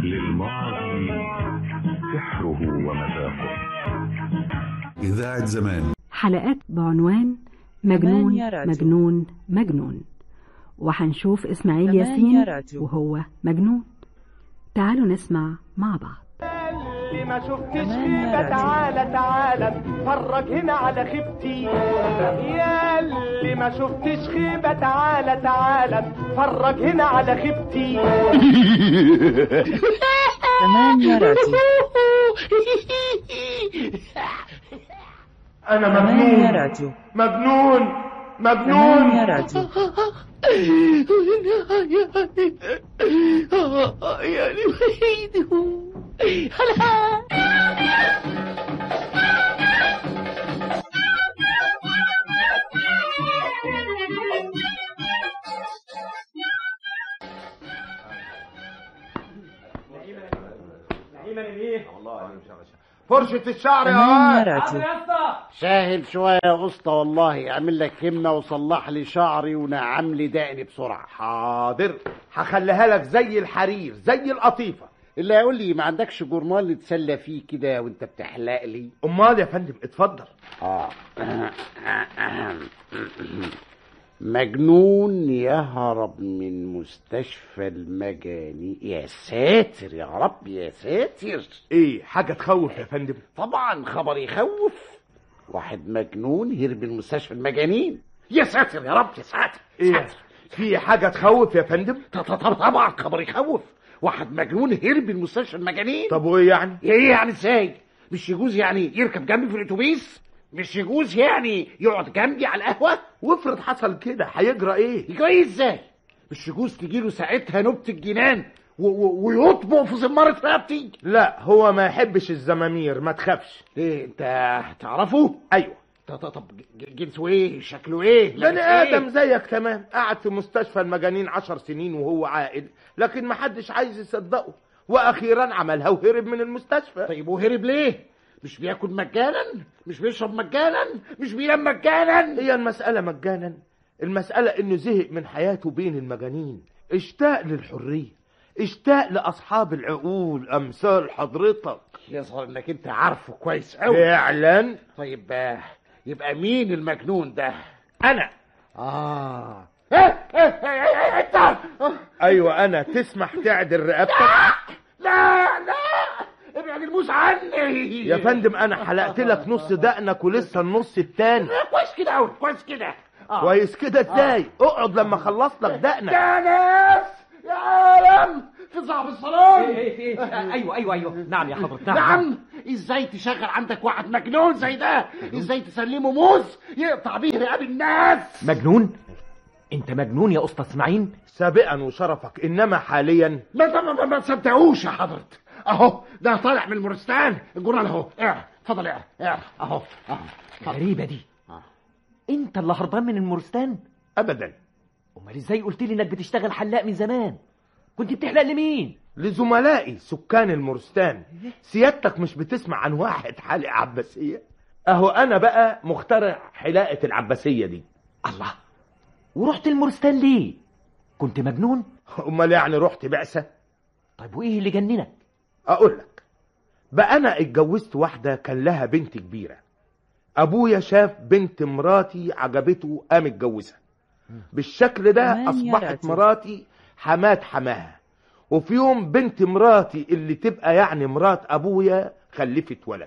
للماضي سحره ومذاقه إذاعة زمان حلقات بعنوان كمان مجنون يا راديو. مجنون مجنون وهنشوف إسماعيل كمان يا ياسين راديو. وهو مجنون تعالوا نسمع مع بعض اللي ما شفتش كمان يا خيبة راديو. تعالى تعالى اتفرج هنا على خيبتي يا اللي ما شفتش خيبة تعالى تعالى اتفرج هنا على خيبتي كمان يا راديو انا كمان يا مجنون راديو مجنون كمان مجنون يا راديو فرشة الشعر كمان يا يا راديو ساهل شوية يا اسطى والله اعمل لك همة وصلح لي شعري ونعم لي دقني بسرعة حاضر هخليها لك زي الحرير زي القطيفة اللي هيقول لي ما عندكش جورنال نتسلى فيه كده وانت بتحلق لي امال يا فندم اتفضل اه مجنون يهرب من مستشفى المجانين يا ساتر يا رب يا ساتر ايه حاجة تخوف يا فندم طبعا خبر يخوف واحد مجنون هرب من مستشفى المجانين يا ساتر يا رب يا ساتر ايه ساتر. في حاجة تخوف يا فندم ط- ط- ط- طبعا خبر يخوف واحد مجنون هرب من مستشفى المجانين طب وايه يعني ايه يعني ازاي مش يجوز يعني يركب جنبي في الاتوبيس مش يجوز يعني يقعد جنبي على القهوه وافرض حصل كده هيجرى ايه يجري إيه ازاي مش يجوز تجيله ساعتها نبت الجنان و- و- ويطبق في زمارة رقبتي لا هو ما يحبش الزمامير ما تخافش ليه انت تعرفه ايوه ط- ط- طب ج- جنسه ايه شكله ايه بني لابس إيه؟ ادم زيك تمام قعد في مستشفى المجانين عشر سنين وهو عاقل لكن ما حدش عايز يصدقه واخيرا عملها وهرب من المستشفى طيب وهرب ليه مش بياكل مجانا مش بيشرب مجانا مش بينام مجانا هي المسألة مجانا المسألة انه زهق من حياته بين المجانين اشتاق للحرية اشتاق لاصحاب العقول امثال حضرتك يظهر انك انت عارفه كويس قوي فعلا طيب آه، يبقى مين المجنون ده انا اه إيه، إيه، إيه، إيه، انت آه، ايوه انا تسمح تعدل رقبتك لا لا ابعد الموس عني يا فندم انا حلقت لك نص دقنك ولسه النص التاني كويس كده قوي كويس كده آه. كويس كده ازاي اقعد لما اخلص لك دقنك يا ناس يا عالم في صاحب الصالون ايه في ايه ايوه ايوه ايوه نعم يا حضرة نعم, نعم ازاي تشغل عندك واحد مجنون زي ده ازاي تسلمه موز يقطع بيه رقاب الناس مجنون انت مجنون يا اسطى اسماعيل سابقا وشرفك انما حاليا ما ما ما, ما تصدقوش يا حضرة اهو ده طالع من المورستان الجورنال اهو اقرا اتفضل اقرا اقرا اهو اهو غريبة دي آه. انت اللي هربان من المورستان ابدا امال ازاي قلت لي انك بتشتغل حلاق من زمان كنت بتحلق لمين لزملائي سكان المرستان سيادتك مش بتسمع عن واحد حالق عباسية اهو انا بقى مخترع حلاقة العباسية دي الله ورحت المورستان ليه كنت مجنون امال يعني رحت بعثة طيب وايه اللي جننك اقول لك بقى انا اتجوزت واحدة كان لها بنت كبيرة ابويا شاف بنت مراتي عجبته قام اتجوزها بالشكل ده كمان يا اصبحت راتب. مراتي حمات حماها وفي يوم بنت مراتي اللي تبقى يعني مرات ابويا خلفت ولد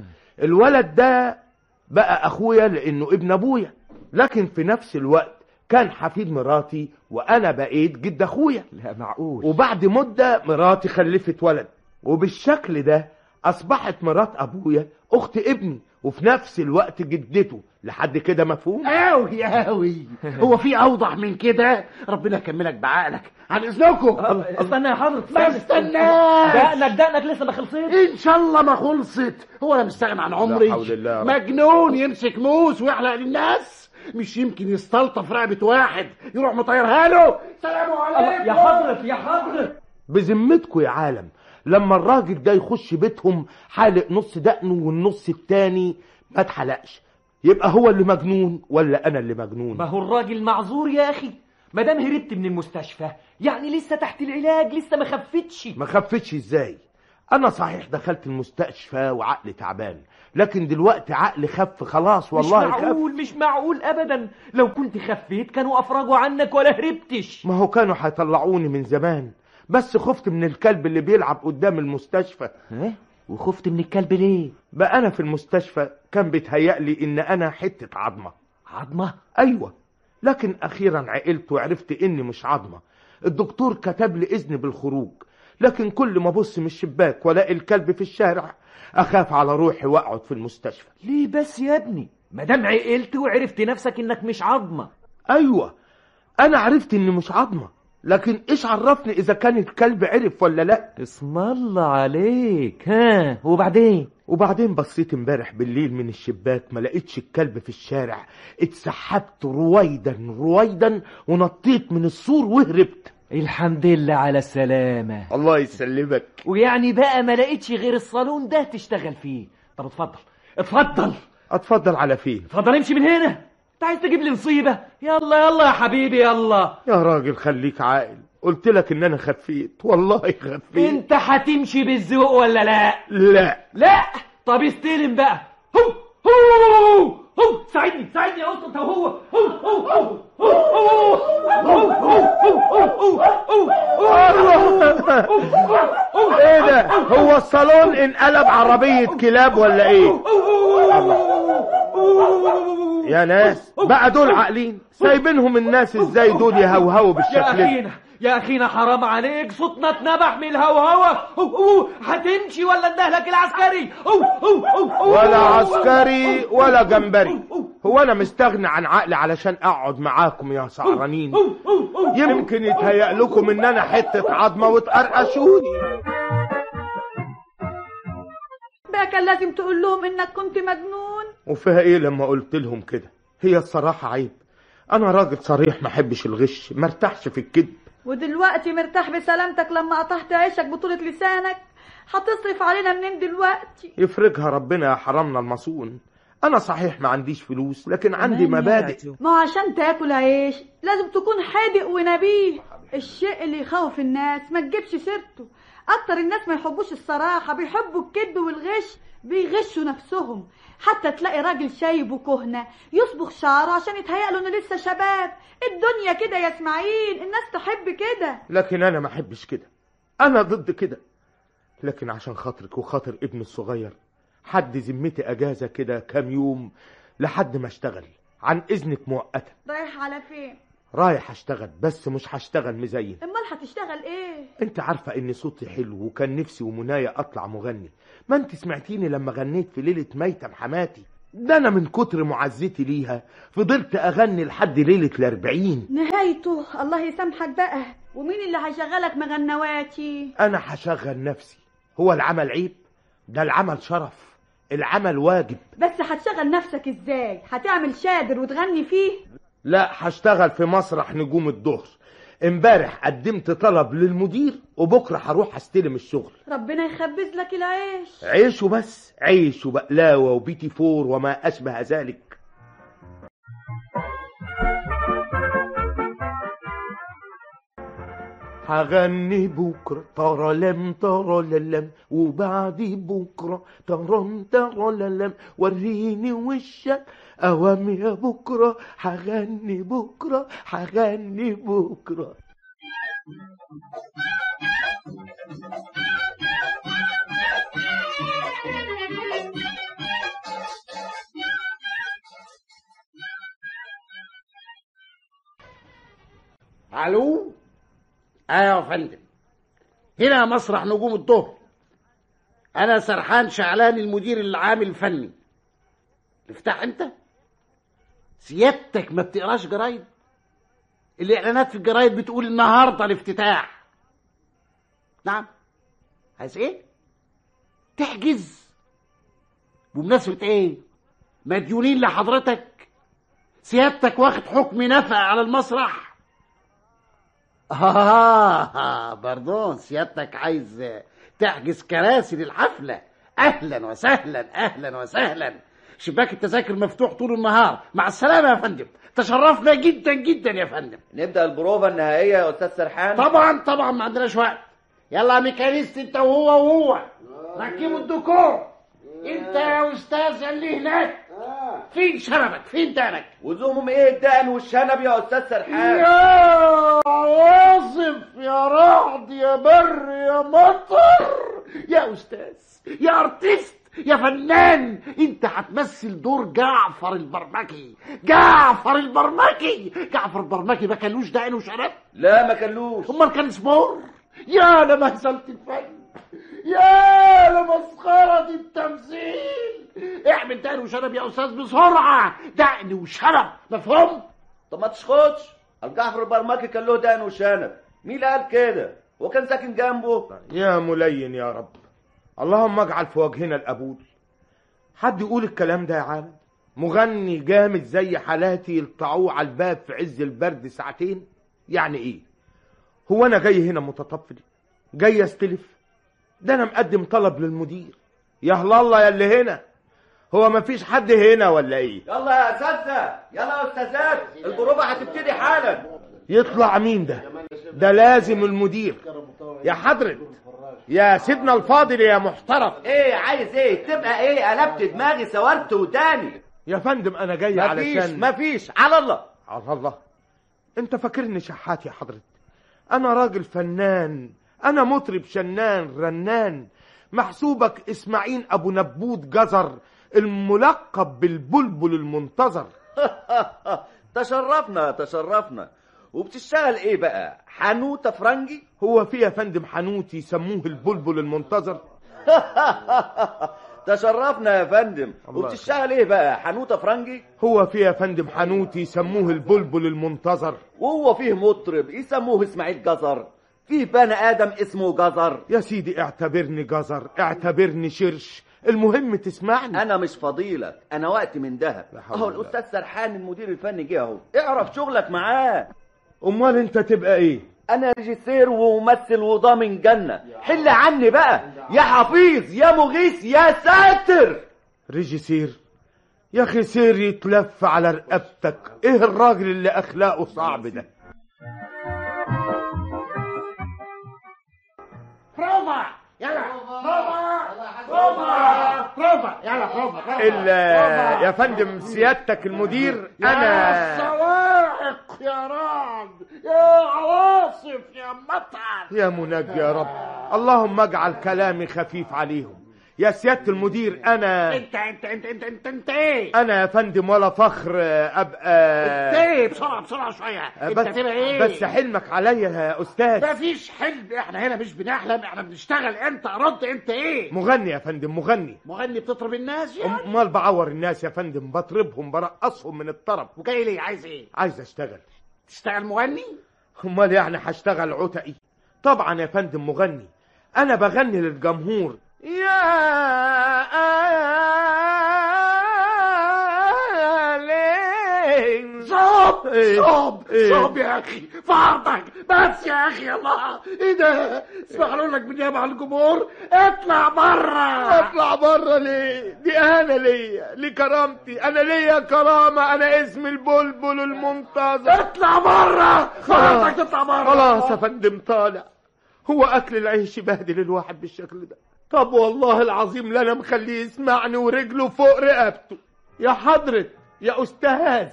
الولد ده بقى اخويا لانه ابن ابويا لكن في نفس الوقت كان حفيد مراتي وانا بقيت جد اخويا لا معقول وبعد مدة مراتي خلفت ولد وبالشكل ده أصبحت مرات أبويا أخت ابني وفي نفس الوقت جدته لحد كده مفهوم؟ اوي اوي هو في اوضح من كده ربنا يكملك بعقلك عن اذنكم استنى يا حضرة ما استناش دقنك دقنك لسه ما خلصتش ان شاء الله ما خلصت هو انا مستغني عن عمري حول الله يا رب. مجنون يمسك موس ويحلق للناس مش يمكن يستلطف رقبة واحد يروح مطيرها له سلام عليكم يا حضرة يا حضرة بذمتكم يا عالم لما الراجل ده يخش بيتهم حالق نص دقنه والنص التاني ما اتحلقش يبقى هو اللي مجنون ولا أنا اللي مجنون؟ ما هو الراجل معذور يا اخي ما دام هربت من المستشفى يعني لسه تحت العلاج لسه ما خفتش ما خفتش ازاي انا صحيح دخلت المستشفى وعقلي تعبان لكن دلوقتي عقلي خف خلاص والله مش خف معقول مش معقول ابدا لو كنت خفيت كانوا افرجوا عنك ولا هربتش ما هو كانوا هيطلعوني من زمان بس خفت من الكلب اللي بيلعب قدام المستشفى ايه وخفت من الكلب ليه بقى انا في المستشفى كان بيتهيألي ان انا حتة عظمة عظمه ايوه لكن اخيرا عقلت وعرفت اني مش عظمة الدكتور كتب لي اذن بالخروج لكن كل ما ابص من الشباك والاقي الكلب في الشارع اخاف على روحي واقعد في المستشفى ليه بس يا ابني ما دام عقلت وعرفت نفسك انك مش عظمه ايوه انا عرفت اني مش عظمة لكن ايش عرفني اذا كان الكلب عرف ولا لا اسم الله عليك ها وبعدين وبعدين بصيت امبارح بالليل من الشباك ما لقيتش الكلب في الشارع اتسحبت رويدا رويدا ونطيت من السور وهربت الحمد لله على السلامه الله يسلمك ويعني بقى ما لقيتش غير الصالون ده تشتغل فيه طب اتفضل اتفضل اتفضل على فين اتفضل امشي من هنا انت عايز تجيب لي مصيبه يلا يلا يا حبيبي يلا يا راجل خليك عاقل قلت لك ان انا خفيت والله خفيت انت هتمشي بالذوق ولا لا لا لا طب استلم بقى هو هو هو ساعدني ساعدني يا اسطى هو هو هو هو هو هو هو هو ايه ده هو الصالون انقلب عربية كلاب ولا ايه يا ناس بقى دول عاقلين سايبينهم الناس ازاي دول يهوهوا يا بالشكل ده اخينا يا اخينا حرام عليك صوتنا اتنبح من الهوهوة هو هو هتمشي ولا اندهلك العسكري هو هو هو هو ولا عسكري ولا جمبري هو انا مستغني عن عقلي علشان اقعد معاكم يا سعرانين يمكن يتهيأ لكم ان انا حتة عظمة وتقرقشوني بقى كان لازم تقول لهم انك كنت مجنون وفيها ايه لما قلت لهم كده هي الصراحة عيب انا راجل صريح ما احبش الغش ما ارتاحش في الكذب ودلوقتي مرتاح بسلامتك لما قطعت عيشك بطولة لسانك هتصرف علينا منين دلوقتي يفرجها ربنا يا حرمنا المصون انا صحيح ما عنديش فلوس لكن عندي مبادئ ما هو عشان تاكل عيش لازم تكون حادق ونبيه الشيء اللي يخوف الناس ما تجيبش سيرته اكتر الناس ما يحبوش الصراحة بيحبوا الكذب والغش بيغشوا نفسهم حتى تلاقي راجل شايب وكهنة يصبغ شعره عشان يتهيأ انه لسه شباب الدنيا كده يا اسماعيل الناس تحب كده لكن انا ما احبش كده انا ضد كده لكن عشان خاطرك وخاطر ابني الصغير حد ذمتي اجازة كده كام يوم لحد ما اشتغل عن اذنك مؤقتا رايح على فين رايح اشتغل بس مش هشتغل مزين امال هتشتغل ايه انت عارفة ان صوتي حلو وكان نفسي ومنايا اطلع مغني ما انت سمعتيني لما غنيت في ليلة ميتم حماتي ده انا من كتر معزتي ليها فضلت اغني لحد ليلة الاربعين نهايته الله يسامحك بقى ومين اللي هيشغلك مغنواتي انا هشغل نفسي هو العمل عيب ده العمل شرف العمل واجب بس هتشغل نفسك ازاي هتعمل شادر وتغني فيه لا هشتغل في مسرح نجوم الظهر امبارح قدمت طلب للمدير وبكره هروح استلم الشغل ربنا يخبز لك العيش عيش وبس عيش وبقلاوه وبيتي فور وما اشبه ذلك هغني بكرة ترلم ترللم وبعد بكرة ترم ترللم وريني وشك أوام يا بكرة هغني بكرة هغني بكرة الو ايوه يا فندم هنا مسرح نجوم الظهر انا سرحان شعلان المدير العام الفني افتح انت سيادتك ما بتقراش جرايد الاعلانات في الجرايد بتقول النهارده الافتتاح نعم عايز ايه تحجز بمناسبة ايه مديونين لحضرتك سيادتك واخد حكم نفقة على المسرح آه باردون سيادتك عايز تحجز كراسي للحفلة أهلا وسهلا أهلا وسهلا شباك التذاكر مفتوح طول النهار مع السلامه يا فندم تشرفنا جدا جدا يا فندم نبدا البروفه النهائيه يا استاذ سرحان طبعا طبعا ما عندناش وقت يلا يا ميكانيست انت وهو وهو ركبوا الديكور انت يا استاذ اللي هناك فين شنبك فين دانك وزومهم ايه الدقن والشنب يا استاذ سرحان يا عواصف يا رعد يا بر يا مطر يا استاذ يا ارتست يا فنان انت هتمثل دور جعفر البرمكي جعفر البرمكي جعفر البرمكي ما كانلوش دقن وشنب لا ما كلوش امال كان سبور يا لمهزلة الفن يا لمسخرة التمثيل اعمل دقن وشنب يا استاذ بسرعة دقن وشنب مفهوم طب ما تشخطش الجعفر البرمكي كان له دقن وشنب مين اللي قال كده هو كان ساكن جنبه يا ملين يا رب اللهم اجعل في وجهنا القبول حد يقول الكلام ده يا عالم مغني جامد زي حالاتي يلطعوه على الباب في عز البرد ساعتين يعني ايه هو انا جاي هنا متطفل جاي استلف ده انا مقدم طلب للمدير يا هلا الله يا اللي هنا هو مفيش حد هنا ولا ايه يلا يا اساتذه يلا يا استاذات البروفه هتبتدي حالا يطلع مين ده ده لازم المدير يا حضرة يا سيدنا الفاضل يا محترم ايه عايز ايه تبقى ايه قلبت دماغي سورت وداني يا فندم انا جاي مفيش علشان مفيش على الله على الله انت فاكرني شحات يا حضرة انا راجل فنان انا مطرب شنان رنان محسوبك اسماعيل ابو نبوت جزر الملقب بالبلبل المنتظر تشرفنا تشرفنا وبتشتغل ايه بقى حنوته فرنجي هو في يا فندم حنوتي يسموه البلبل المنتظر تشرفنا يا فندم الله وبتشتغل ايه بقى حنوته فرنجي هو في يا فندم حنوتي يسموه البلبل المنتظر وهو فيه مطرب يسموه اسماعيل جزر فيه بني ادم اسمه جزر يا سيدي اعتبرني جزر اعتبرني شرش المهم تسمعني انا مش فضيلك انا وقت من دهب لا حول اهو ولا الاستاذ سرحان المدير الفني جه اهو اعرف شغلك معاه امال انت تبقى ايه انا ريجيسير وممثل وضامن جنه حل عني بقى يا حفيظ يا مغيث يا ساتر ريجيسير يا اخي سير يتلف على رقبتك ايه الراجل اللي اخلاقه صعب ده بروفا يلا بروفا بروفا بروفا يلا بروفا بروفا ال- يا فندم سيادتك المدير يا انا صواعق يا رعد يا عواصف يا مطر يا منجي يا رب اللهم اجعل كلامي خفيف عليهم يا سيادة المدير انا انت انت انت انت انت انت ايه انا يا فندم ولا فخر ابقى انت ايه بسرعه بسرعه شويه انت بس تبقى ايه بس حلمك عليا يا استاذ مفيش حلم احنا هنا مش بنحلم احنا بنشتغل انت رد انت ايه مغني يا فندم مغني مغني بتطرب الناس يعني امال بعور الناس يا فندم بطربهم برقصهم من الطرب وجاي ليه عايز ايه عايز اشتغل تشتغل مغني امال يعني هشتغل عتقي طبعا يا فندم مغني انا بغني للجمهور يا ليل صوب إيه؟ صوب إيه؟ صوب يا اخي في عرضك بس يا اخي الله ايه ده اسمح لك بالنيابه على الجمهور اطلع بره اطلع بره ليه دي انا ليا لكرامتي انا ليا كرامه انا اسمي البلبل المنتظر اطلع بره خلاص. حضرتك تطلع بره خلاص يا فندم طالع هو اكل العيش يبهدل الواحد بالشكل ده طب والله العظيم لا انا مخليه يسمعني ورجله فوق رقبته يا حضرة يا استاذ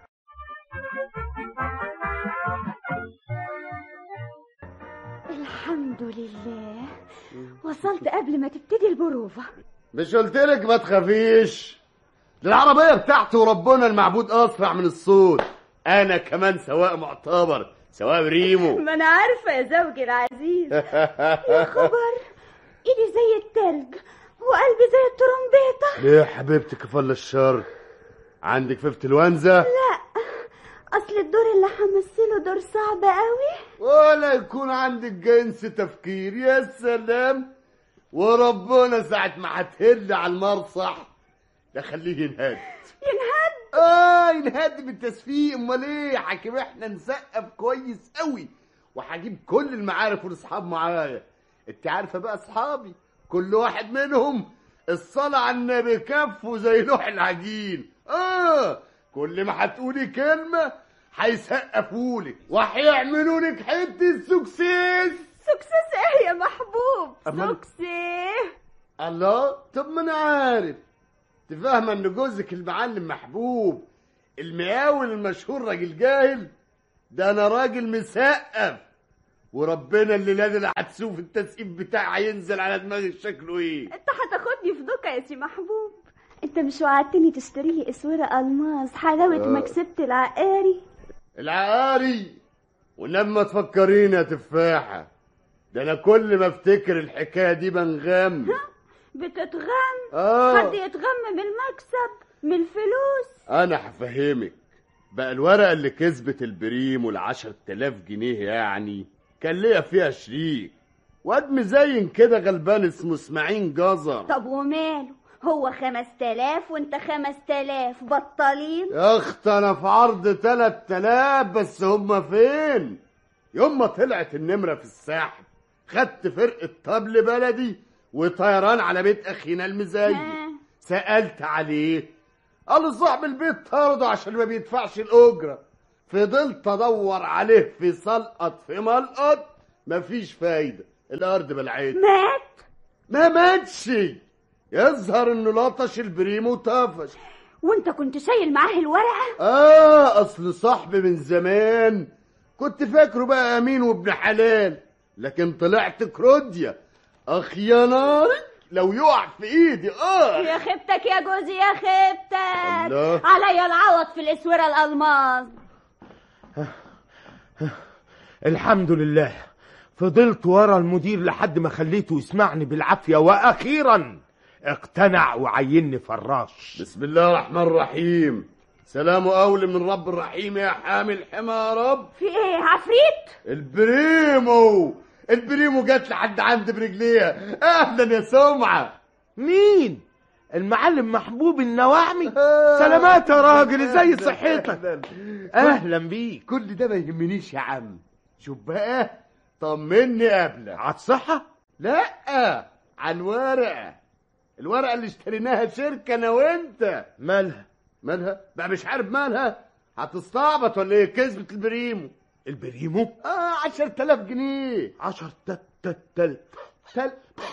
الحمد لله وصلت قبل ما تبتدي البروفة مش قلت لك ما تخافيش دي العربية بتاعتي وربنا المعبود أسرع من الصوت أنا كمان سواق معتبر سواق ريمو ما انا عارفة يا زوجي العزيز يا خبر ايدي زي التلج وقلبي زي الترومبيطة ليه يا حبيبتي كفل الشر عندك في انفلونزا لا اصل الدور اللي همثله دور صعب قوي ولا يكون عندك جنس تفكير يا سلام وربنا ساعة ما هتهد على المرصح ده خليه ينهد ينهد اه ينهد بالتسفيق امال ايه حكيم احنا نسقف كويس قوي وهجيب كل المعارف والاصحاب معايا انت عارفه بقى اصحابي كل واحد منهم الصلاة على النبي كفه زي لوح العجين اه كل ما هتقولي كلمة هيسقفولك وهيعملوا لك حتة سكسيس سكسس ايه يا محبوب أمال- سكس ايه الله طب ما انا عارف تفهم ان جوزك المعلم محبوب المقاول المشهور راجل جاهل ده انا راجل مسقف وربنا اللي لازم هتشوف التسقيف بتاعي هينزل على دماغي شكله ايه انت هتاخدني في دوكا يا سي محبوب انت مش وعدتني تشتري اسوره الماس حلاوه آه. مكسبة العقاري العقاري ولما تفكريني يا تفاحة ده انا كل ما افتكر الحكاية دي بنغم بتتغم آه. حد يتغم من المكسب من الفلوس انا هفهمك بقى الورقة اللي كسبت البريم والعشر تلاف جنيه يعني كان ليا فيها شريك واد مزين كده غلبان اسمه اسماعيل جزر طب وماله هو خمس تلاف وانت خمس تلاف بطالين يا اخت انا في عرض تلات تلاف بس هما فين يوم ما طلعت النمرة في الساحل خدت فرقة طبل بلدي وطيران على بيت اخينا المزين سألت عليه قال صاحب البيت طرده عشان ما بيدفعش الأجرة فضلت أدور عليه في سلقط في ملقط مفيش فايدة الأرض بلعت مات ما ماتش يظهر إنه لطش البريم وطفش وانت كنت شايل معاه الورقه آه أصل صاحبي من زمان كنت فاكره بقى أمين وابن حلال لكن طلعت كروديا أخ يا ناري لو يقع في إيدي آه يا خيبتك يا جوزي يا خيبتك الله. عليا العوض في الاسوره الالماس الحمد لله فضلت ورا المدير لحد ما خليته يسمعني بالعافية وأخيرا اقتنع وعيني فراش بسم الله الرحمن الرحيم سلام أول من رب الرحيم يا حامل حمى يا رب في ايه عفريت البريمو البريمو جت لحد عند برجليها اهلا يا سمعة مين المعلم محبوب النواعمي سلامات يا راجل ازاي صحتك اهلا بيك كل ده ما يهمنيش يا عم شوف بقى طمني قبلك على الصحة لا على الورقة الورقة اللي اشتريناها شركة انا وانت مالها مالها بقى مش عارف مالها هتستعبط ولا ايه كسبت البريمو البريمو اه عشر تلاف جنيه عشر تل تل تل تل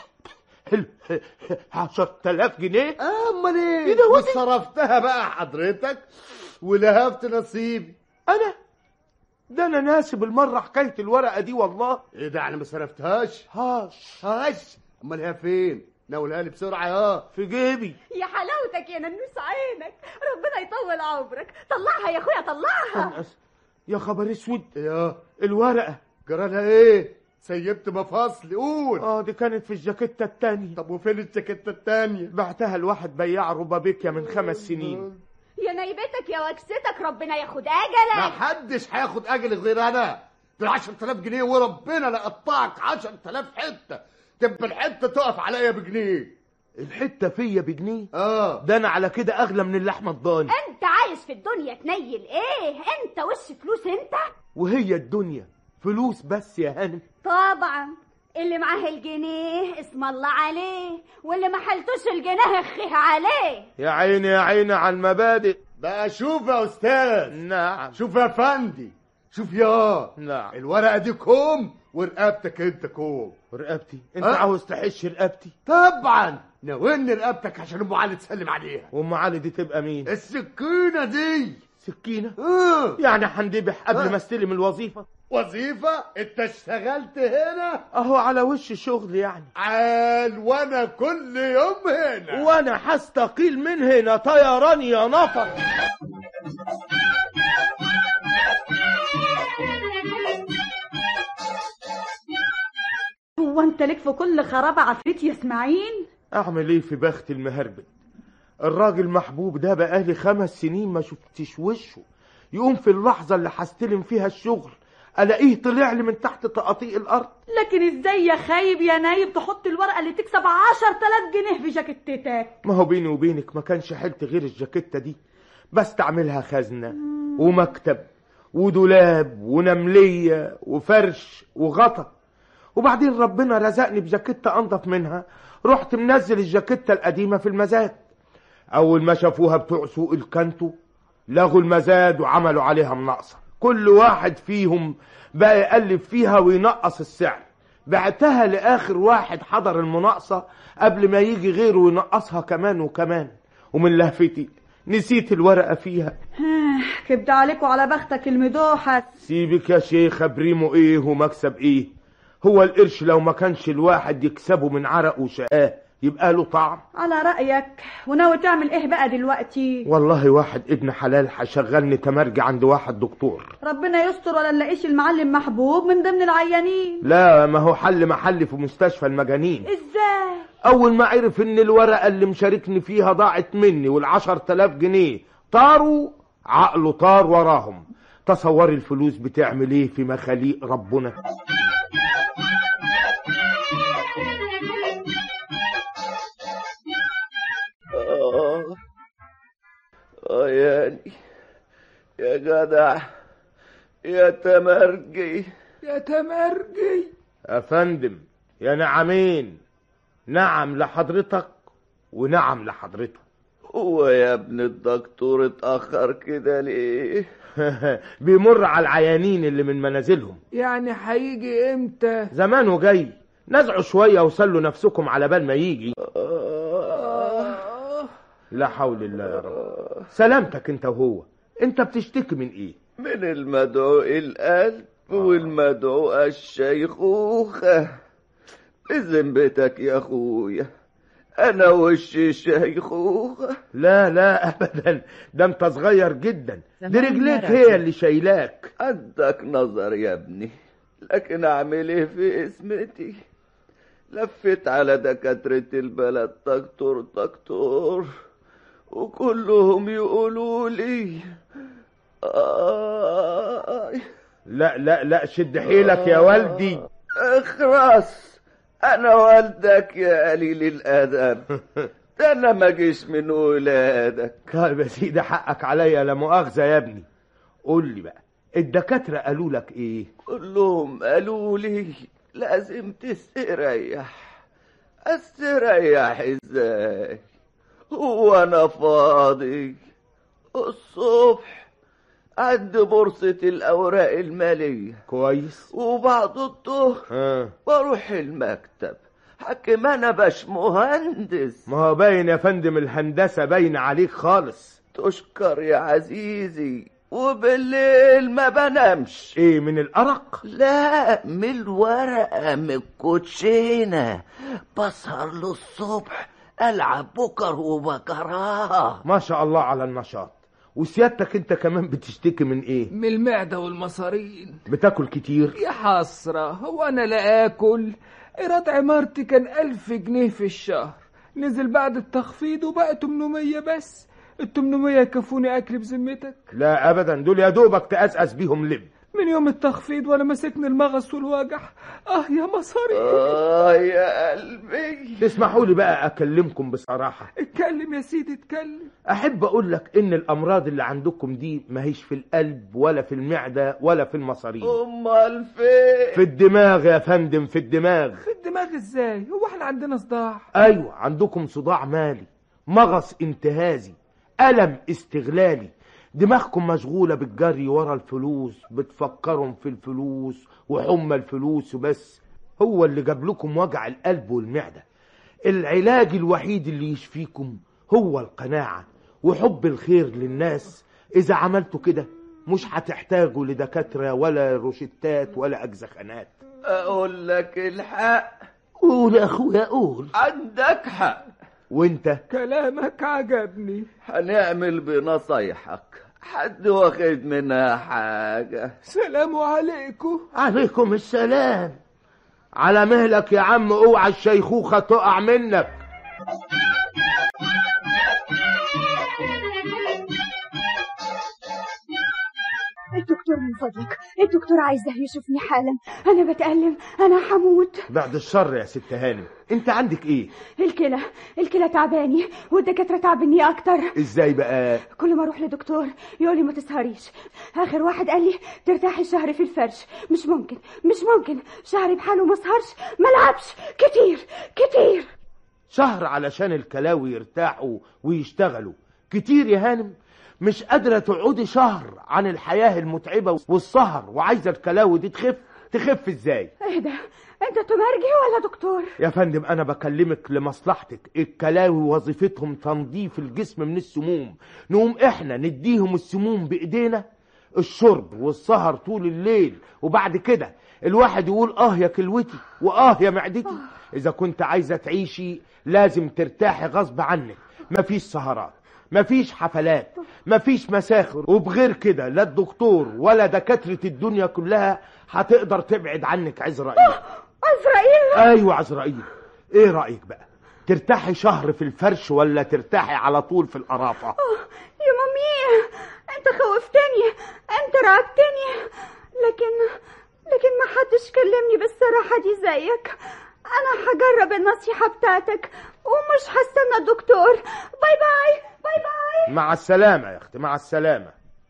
حلو عشر تلاف جنيه آه، امال ايه إيه ده، هو ده؟ وصرفتها بقى حضرتك ولهفت نصيبي انا ده انا ناسي بالمرة حكاية الورقة دي والله ايه ده انا ما صرفتهاش هاش هاش امال هي فين ناولها لي بسرعه يا في جيبي يا حلاوتك يا ننوس عينك ربنا يطول عمرك طلعها يا اخويا طلعها أنقص. يا خبر اسود يا الورقة جرالها ايه سيبت مفاصلي قول اه دي كانت في الجاكيتة التانية طب وفين الجاكيته التانية بعتها لواحد بياع ربابيكيا من خمس سنين يا نيبتك يا وكستك ربنا ياخد ما اجلك حدش هياخد اجل غير انا دول 10000 جنيه وربنا لا اقطعك 10000 حته تبقى الحته تقف عليا بجنيه الحتة فيا بجنيه اه ده انا على كده اغلى من اللحمة الضاني انت عايز في الدنيا تنيل ايه انت وش فلوس انت وهي الدنيا فلوس بس يا هانم طبعا اللي معاه الجنيه اسم الله عليه واللي ما حلتوش الجنيه اخيه عليه يا عيني يا عيني على المبادئ بقى شوف يا استاذ نعم شوف يا فندي شوف يا نعم الورقه دي كوم ورقبتك انت كوم رقبتي انت أه؟ عاوز تحش رقبتي طبعا ناولني رقبتك عشان ام علي تسلم عليها وام علي دي تبقى مين السكينه دي سكينة آه. يعني هندبح قبل أه؟ ما استلم الوظيفة وظيفه انت اشتغلت هنا اهو على وش شغل يعني عال وانا كل يوم هنا وانا هستقيل من هنا طيران يا نفر هو انت ليك في كل خرابة عفريت يا اسماعيل اعمل ايه في بخت المهربد الراجل محبوب ده بقالي خمس سنين ما شفتش وشه يقوم في اللحظة اللي هستلم فيها الشغل الاقيه طلع لي من تحت تقاطيع الارض لكن ازاي يا خايب يا نايب تحط الورقة اللي تكسب عشر تلاف جنيه في جاكيتتك ما هو بيني وبينك ما كانش حيلتي غير الجاكيتة دي بستعملها خزنة ومكتب ودولاب ونملية وفرش وغطا وبعدين ربنا رزقني بجاكيتة انضف منها رحت منزل الجاكيتة القديمة في المزاد اول ما شافوها بتوع سوق الكانتو لغوا المزاد وعملوا عليها مناقصة كل واحد فيهم بقى يقلب فيها وينقص السعر بعتها لاخر واحد حضر المناقصة قبل ما يجي غيره وينقصها كمان وكمان ومن لهفتي نسيت الورقة فيها كبد عليك وعلى بختك المدوحة سيبك يا شيخ بريمو ايه ومكسب ايه هو القرش لو ما كانش الواحد يكسبه من عرق وشقاه يبقى له طعم على رأيك وناوي تعمل ايه بقى دلوقتي والله واحد ابن حلال هشغلني تمرجي عند واحد دكتور ربنا يستر ولا نلاقيش المعلم محبوب من ضمن العيانين لا ما هو حل محل في مستشفى المجانين ازاي اول ما عرف ان الورقة اللي مشاركني فيها ضاعت مني والعشر تلاف جنيه طاروا عقله طار وراهم تصوري الفلوس بتعمل ايه في مخاليق ربنا آه آه يعني يا جدع يا تمرجي يا تمرجي يا فندم يا نعمين نعم لحضرتك ونعم لحضرته هو يا ابن الدكتور اتأخر كده ليه بيمر على العيانين اللي من منازلهم يعني هيجي امتى زمانه جاي نزعوا شوية وسلوا نفسكم على بال ما يجي لا حول الله يا رب سلامتك انت وهو انت بتشتكي من ايه من المدعو القلب والمدعو الشيخوخة بذمتك يا اخويا انا وش شيخوخة لا لا ابدا ده انت صغير جدا دي زمان رجليك مرض. هي اللي شايلاك عندك نظر يا ابني لكن اعمل ايه في اسمتي لفت على دكاترة البلد دكتور دكتور وكلهم يقولوا لي آه لا لا لا شد حيلك يا والدي اخرس انا والدك يا قليل الادب ده انا ما جيش من ولادك طيب يا سيدي حقك عليا لا مؤاخذة يا ابني قول لي بقى الدكاترة قالوا لك ايه كلهم قالوا لي لازم تستريح استريح ازاي هو انا فاضي الصبح عند بورصة الأوراق المالية كويس وبعد الظهر ها بروح المكتب حكم أنا باش مهندس ما هو باين يا فندم الهندسة باين عليك خالص تشكر يا عزيزي وبالليل ما بنامش ايه من الأرق لا من الورقة من الكوتشينة بسهر للصبح ألعب بكر وبكراه ما شاء الله على النشاط وسيادتك انت كمان بتشتكي من ايه من المعدة والمصارين بتاكل كتير يا حسرة هو أنا لا آكل إيراد عمارتي كان ألف جنيه في الشهر نزل بعد التخفيض وبقى 800 بس ال 800 يكفوني أكل بذمتك لا ابدا دول يا دوبك تقزقز بيهم لب من يوم التخفيض وأنا ماسكني المغص والوجع آه يا مصاري آه يا قلبي تسمحوا لي بقى اكلمكم بصراحة اتكلم يا سيدي اتكلم احب اقول لك ان الامراض اللي عندكم دي ماهيش في القلب ولا في المعدة ولا في المصارين أمال فين في الدماغ يا فندم في الدماغ في الدماغ ازاي هو احنا عندنا صداع ايوه عندكم صداع مالي مغص انتهازي الم استغلالي دماغكم مشغولة بالجري ورا الفلوس بتفكرهم في الفلوس وحمى الفلوس وبس هو اللي جاب لكم وجع القلب والمعدة العلاج الوحيد اللي يشفيكم هو القناعة وحب الخير للناس إذا عملتوا كده مش هتحتاجوا لدكاترة ولا روشتات ولا أجزخانات أقول لك الحق قول يا أخويا قول عندك حق وانت كلامك عجبني هنعمل بنصايحك حد واخد منها حاجة سلام عليكم عليكم السلام على مهلك يا عم اوعى الشيخوخة تقع منك الدكتور دكتور من فضلك الدكتور عايزه يشوفني حالا انا بتألم انا هموت بعد الشر يا ست هانم انت عندك ايه الكلى الكلى تعباني والدكاتره تعبني اكتر ازاي بقى كل ما اروح لدكتور يقول لي ما تسهريش اخر واحد قال لي ترتاحي شهر في الفرش مش ممكن مش ممكن شهري بحاله ما اسهرش ما العبش كتير كتير شهر علشان الكلاوي يرتاحوا ويشتغلوا كتير يا هانم مش قادرة تقعدي شهر عن الحياة المتعبة والسهر وعايزة الكلاوي دي تخف تخف ازاي ايه ده انت تمرجي ولا دكتور يا فندم انا بكلمك لمصلحتك الكلاوي وظيفتهم تنظيف الجسم من السموم نقوم احنا نديهم السموم بايدينا الشرب والسهر طول الليل وبعد كده الواحد يقول اه يا كلوتي واه يا معدتي اذا كنت عايزة تعيشي لازم ترتاحي غصب عنك مفيش سهرات مفيش حفلات مفيش مساخر وبغير كده لا الدكتور ولا دكاترة الدنيا كلها هتقدر تبعد عنك عزرائيل عزرائيل ايوه عزرائيل ايه رأيك بقى ترتاحي شهر في الفرش ولا ترتاحي على طول في القرافة يا مامي انت خوفتني انت رعبتني لكن لكن ما حدش كلمني بالصراحة دي زيك انا هجرب النصيحة بتاعتك ومش هستنى الدكتور باي باي باي باي مع السلامة يا اختي مع السلامة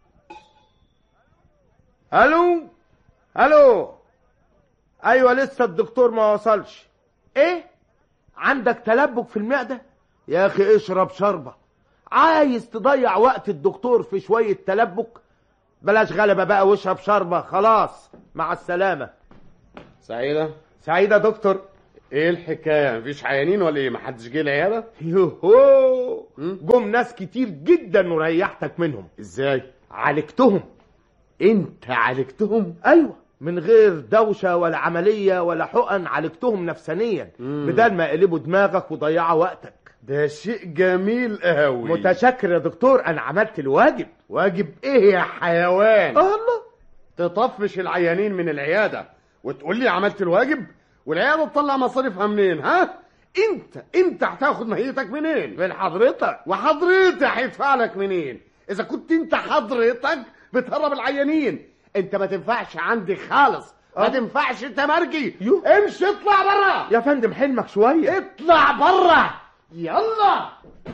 الو الو ايوه لسه الدكتور ما وصلش ايه عندك تلبك في المعدة يا اخي اشرب شربة عايز تضيع وقت الدكتور في شوية تلبك بلاش غلبة بقى واشرب شربة خلاص مع السلامة سعيدة سعيدة دكتور ايه الحكاية مفيش عيانين ولا ايه محدش جه العيادة يوهو جم ناس كتير جدا وريحتك منهم ازاي عالجتهم انت عالجتهم ايوه من غير دوشة ولا عملية ولا حقن عالجتهم نفسانيا بدل ما يقلبوا دماغك وضيعوا وقتك ده شيء جميل قوي متشكر يا دكتور انا عملت الواجب واجب ايه يا حيوان الله تطفش العيانين من العيادة وتقول لي عملت الواجب والعيادة تطلع مصاريفها منين ها انت انت هتاخد مهيتك منين من حضرتك وحضرتك هيدفع لك منين اذا كنت انت حضرتك بتهرب العيانين انت ما تنفعش عندي خالص ما أه. تنفعش تمرجي يو. امشي اطلع برا يا فندم حلمك شوية اطلع برا يلا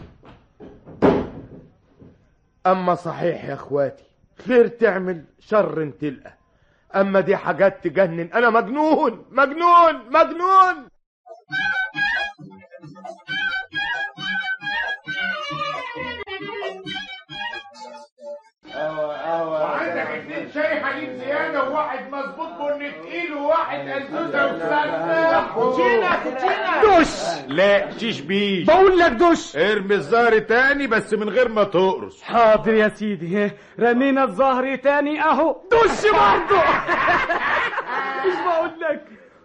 اما صحيح يا اخواتي خير تعمل شر تلقى اما دي حاجات تجنن انا مجنون مجنون مجنون عندك اتنين شاي حليب زيادة وواحد مظبوط بن تقيل وواحد أزوزة وسمنة كوتشينة كوتشينة دش لا تشبيش بقول لك دش ارمي الزهر تاني بس من غير ما تقرص حاضر يا سيدي رمينا الظهر تاني اهو دش برضه مش بقول لك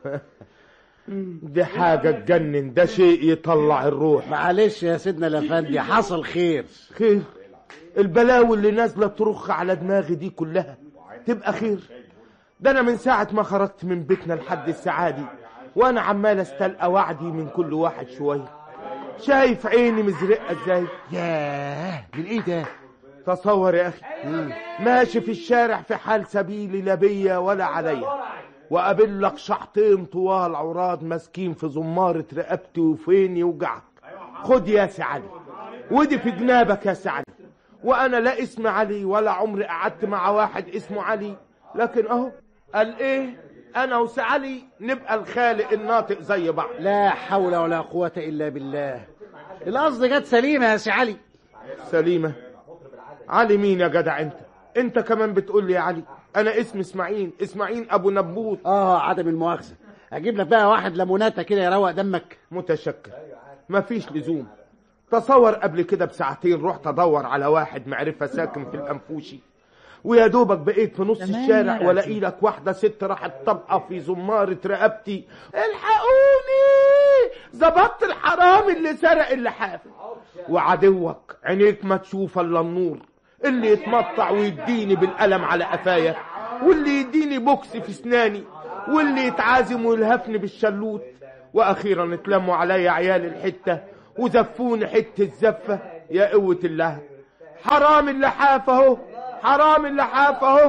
دي حاجة تجنن ده شيء يطلع الروح معلش يا سيدنا الأفندي حصل خير خير البلاوي اللي نازلة ترخ على دماغي دي كلها تبقى خير ده انا من ساعة ما خرجت من بيتنا لحد الساعة دي وانا عمال استلقى وعدي من كل واحد شوية شايف عيني مزرقة ازاي ياه من ايه ده تصور يا اخي ماشي في الشارع في حال سبيلي لا بيا ولا عليا وقابل لك شحطين طوال عراض ماسكين في زمارة رقبتي وفين يوجعك خد يا سي علي ودي في جنابك يا سي علي وانا لا اسم علي ولا عمري قعدت مع واحد اسمه علي لكن اهو قال ايه انا وسي علي نبقى الخالق الناطق زي بعض لا حول ولا قوة إلا بالله القصد جت سليمة يا سي علي سليمة علي مين يا جدع انت انت كمان بتقول لي يا علي انا اسمي اسماعيل اسماعيل ابو نبوت اه عدم المؤاخذة اجيب لك بقى واحد ليموناته كده يروق دمك متشكر مفيش لزوم تصور قبل كده بساعتين رحت ادور على واحد معرفة ساكن في الانفوشي ويا دوبك بقيت في نص تمام الشارع يا والاقي لك واحدة ست راحت طبقة في زمارة رقبتي الحقوني ظبطت الحرام اللي سرق اللحاف وعدوك عينيك ما تشوف الا النور اللي يتمطع ويديني بالقلم على قفايا واللي يديني بوكس في اسناني واللي يتعازم ويلهفني بالشلوت واخيرا اتلموا عليا عيال الحته وزفوني حته زفه يا قوه الله حرام اللحاف اهو حرام اللحاف اهو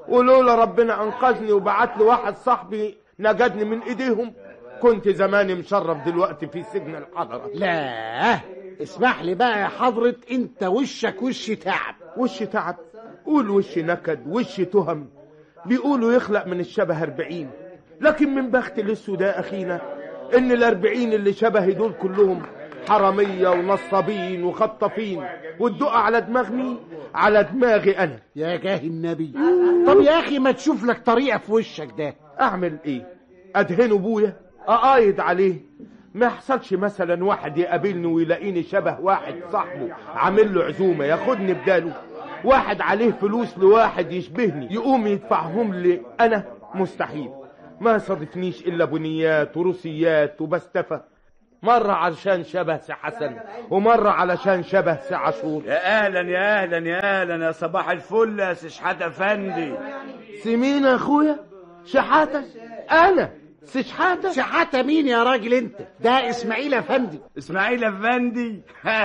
ولولا ربنا انقذني وبعت لي واحد صاحبي نجدني من ايديهم كنت زماني مشرف دلوقتي في سجن الحضرة لا اسمح لي بقى يا حضرة انت وشك وش تعب وش تعب قول وش نكد وش تهم بيقولوا يخلق من الشبه أربعين لكن من بخت الاسود يا أخينا إن الأربعين اللي شبهي دول كلهم حرامية ونصابين وخطافين والدقة على دماغ مين؟ على دماغي أنا يا جاه النبي طب يا اخي ما تشوف لك طريقة في وشك ده أعمل إيه؟ أدهن أبويا؟ أقايد عليه ما يحصلش مثلا واحد يقابلني ويلاقيني شبه واحد صاحبه عامل له عزومة ياخدني بداله واحد عليه فلوس لواحد يشبهني يقوم يدفعهم لي أنا مستحيل ما صادفنيش إلا بنيات وروسيات وبستفى مرة علشان شبه سي حسن ومرة علشان شبه سي عاشور يا اهلا يا اهلا يا اهلا يا صباح الفل يا سي شحات افندي سمين يا أخويا شحاتة أنا سي شحاتة شحاتة مين يا راجل انت ده اسماعيل افندي اسماعيل افندي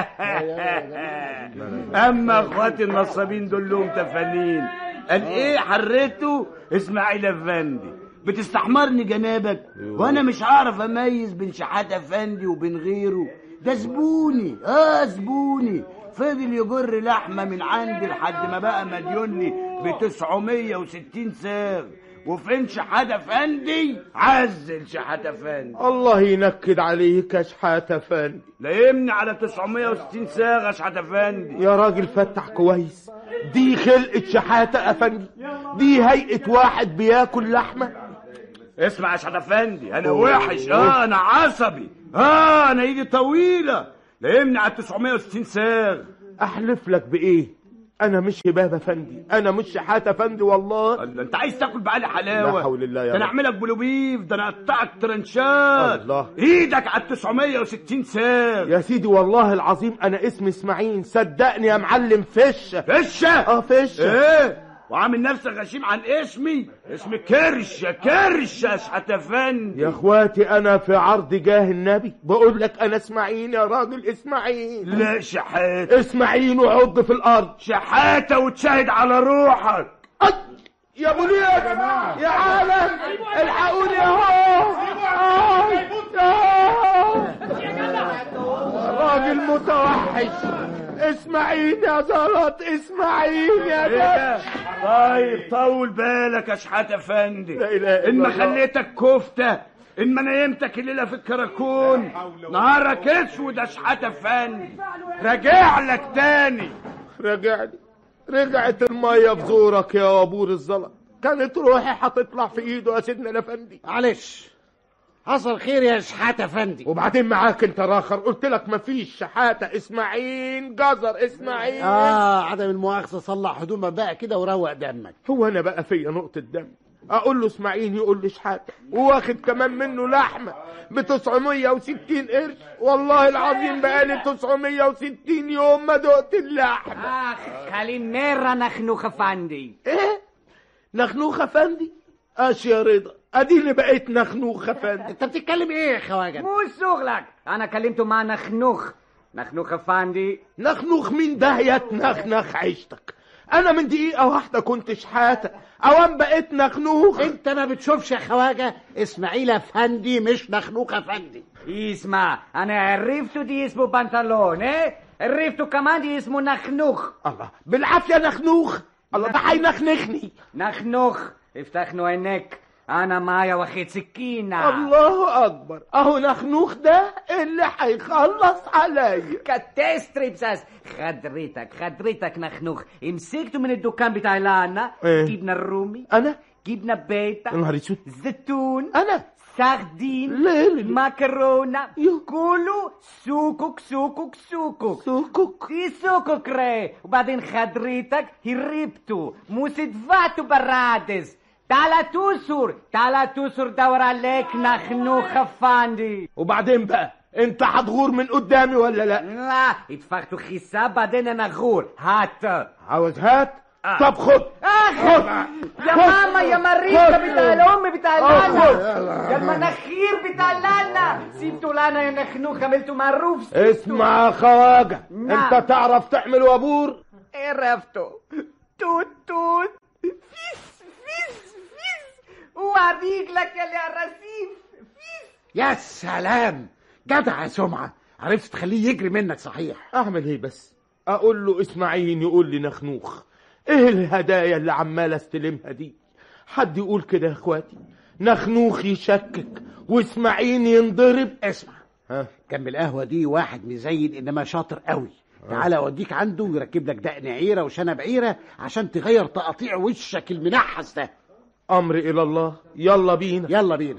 اما اخواتي النصابين دول لهم تفانين قال ايه حريته اسماعيل افندي بتستحمرني جنابك وانا مش عارف اميز بين شحات افندي وبين غيره ده زبوني اه زبوني فضل يجر لحمه من عندي لحد ما بقى مديون لي ب 960 ساغ وفين شحات افندي عزل شحات افندي الله ينكد عليك يا شحاتة فندي لا يمنع على 960 ساغ يا شحات افندي يا راجل فتح كويس دي خلقة شحاتة أفندي دي هيئة واحد بياكل لحمة اسمع يا شحات افندي انا وحش اه انا عصبي اه انا ايدي طويله لا يمنع على 960 ساغ أحلف لك بإيه أنا مش هباب أفندي أنا مش شحاتة أفندي والله الله انت عايز تاكل بعلي حلاوه لا حول الله يا ده انا رب. اعملك بلوبيف ده انا اقطعك ترنشات الله. ايدك على 960 ساغ يا سيدي والله العظيم أنا اسمي إسماعيل صدقني يا معلم فشة فشه اه فشة ايه وعامل نفسك غشيم عن اسمي اسمي كرشه كرشه يا شحات افندي يا اخواتي انا في عرض جاه النبي بقول لك انا اسماعيل يا راجل اسماعيل لا شحات اسماعيل وعض في الارض شحاته وتشاهد على روحك أي! يا ابو ليد يا عالم الحقوني اهو آي! آه! راجل متوحش اسماعيل يا زلط اسماعيل يا ايه ده؟ زلط طيب طول بالك يا شحات افندي لا إله إلا ان ما الله. خليتك كفته ان ما نيمتك الليله في الكراكون نهارك اسود يا شحات افندي راجع لك تاني رجعني رجعت المية في زورك يا وابور الزلط كانت روحي هتطلع في ايده يا سيدنا الافندي معلش حصل خير يا شحاتة افندي وبعدين معاك انت راخر قلت لك مفيش شحاتة اسماعيل جزر اسماعيل اه عدم المؤاخذة صلح هدومك بقى كده وروق دمك هو انا بقى فيا نقطة دم اقول له اسماعيل يقول لي شحاتة وواخد كمان منه لحمة ب 960 قرش والله العظيم بقالي 960 يوم ما دقت اللحمة اخ خلينا نخنوخ افندي ايه نخنوخ افندي اش يا رضا ادي اللي بقيت نخنوخ افندي انت بتتكلم ايه يا خواجه مش شغلك انا كلمته مع نخنوخ نخنوخ افندي نخنوخ مين ده يا تنخنخ عيشتك انا من دقيقة واحدة كنت شحاتة اوام بقيت نخنوخ انت ما بتشوفش يا خواجه اسماعيل افندي مش نخنوخ افندي اسمع انا عرفته دي اسمه بنطلون ايه عرفته كمان دي اسمه نخنوخ الله بالعافية نخنوخ الله ده هينخنخني نخنوخ افتح له عينيك انا معايا واخد سكينة الله اكبر اهو نخنوخ ده اللي هيخلص عليا كاتستريبساس خدرتك خدرتك نخنوخ مسكته من الدكان بتاع لانا إيه؟ جبنا الرومي انا جبنا بيتا يا نهار اسود زيتون انا سردين ليه ليه؟ مكرونة يو. كله سوكك سوكك سوكك سوكك دي سوكك ري وبعدين خدريتك هربتو موسدفاتو برادس تعالى توسر تعالى توسر دور عليك نخنوخ افندي وبعدين بقى انت هتغور من قدامي ولا لا لا اتفقتوا حساب بعدين انا غور هات عاوز هات آه. طب خد اخ يا ماما يا مريكا خد. بتاع الام بتاع آه، لانا خد. يا المناخير بتاع لانا سيبتوا لانا يا نخنوخ عملتوا معروف اسمع يا خواجة نعم. انت تعرف تعمل وابور عرفتوا توت توت فيس ورجلك يا الرصيف يا سلام جدع يا سمعة عرفت تخليه يجري منك صحيح اعمل ايه بس اقول له اسماعيل يقول لي نخنوخ ايه الهدايا اللي عمال استلمها دي حد يقول كده يا اخواتي نخنوخ يشكك واسماعيل ينضرب اسمع ها جنب القهوة دي واحد مزين انما شاطر قوي تعالى اوديك عنده ويركب لك دقن عيرة وشنب عيرة عشان تغير تقاطيع وشك المنحس ده امر الى الله يلا بينا يلا بينا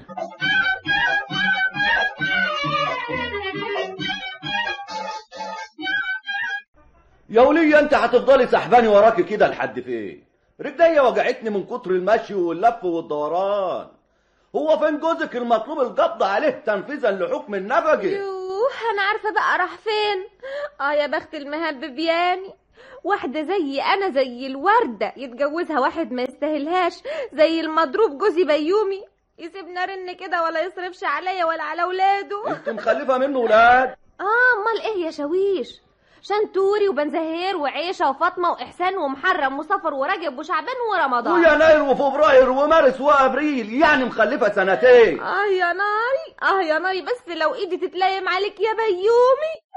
يا ولية انت هتفضلي سحباني وراكي كده لحد فين رجليا وجعتني من كتر المشي واللف والدوران هو فين جوزك المطلوب القبض عليه تنفيذا لحكم النفقي يوه انا عارفه بقى راح فين اه يا بخت المهبب ياني واحدة زي أنا زي الوردة يتجوزها واحد ما يستاهلهاش زي المضروب جوزي بيومي يسيبنا رن كده ولا يصرفش عليا ولا على ولاده انت مخلفة منه ولاد اه امال ايه يا شويش شنتوري وبنزهير وعيشة وفاطمة وإحسان ومحرم وصفر ورجب وشعبان ورمضان ويناير وفبراير ومارس وابريل يعني مخلفة سنتين اه يا ناري اه يا ناري بس لو ايدي تتلايم عليك يا بيومي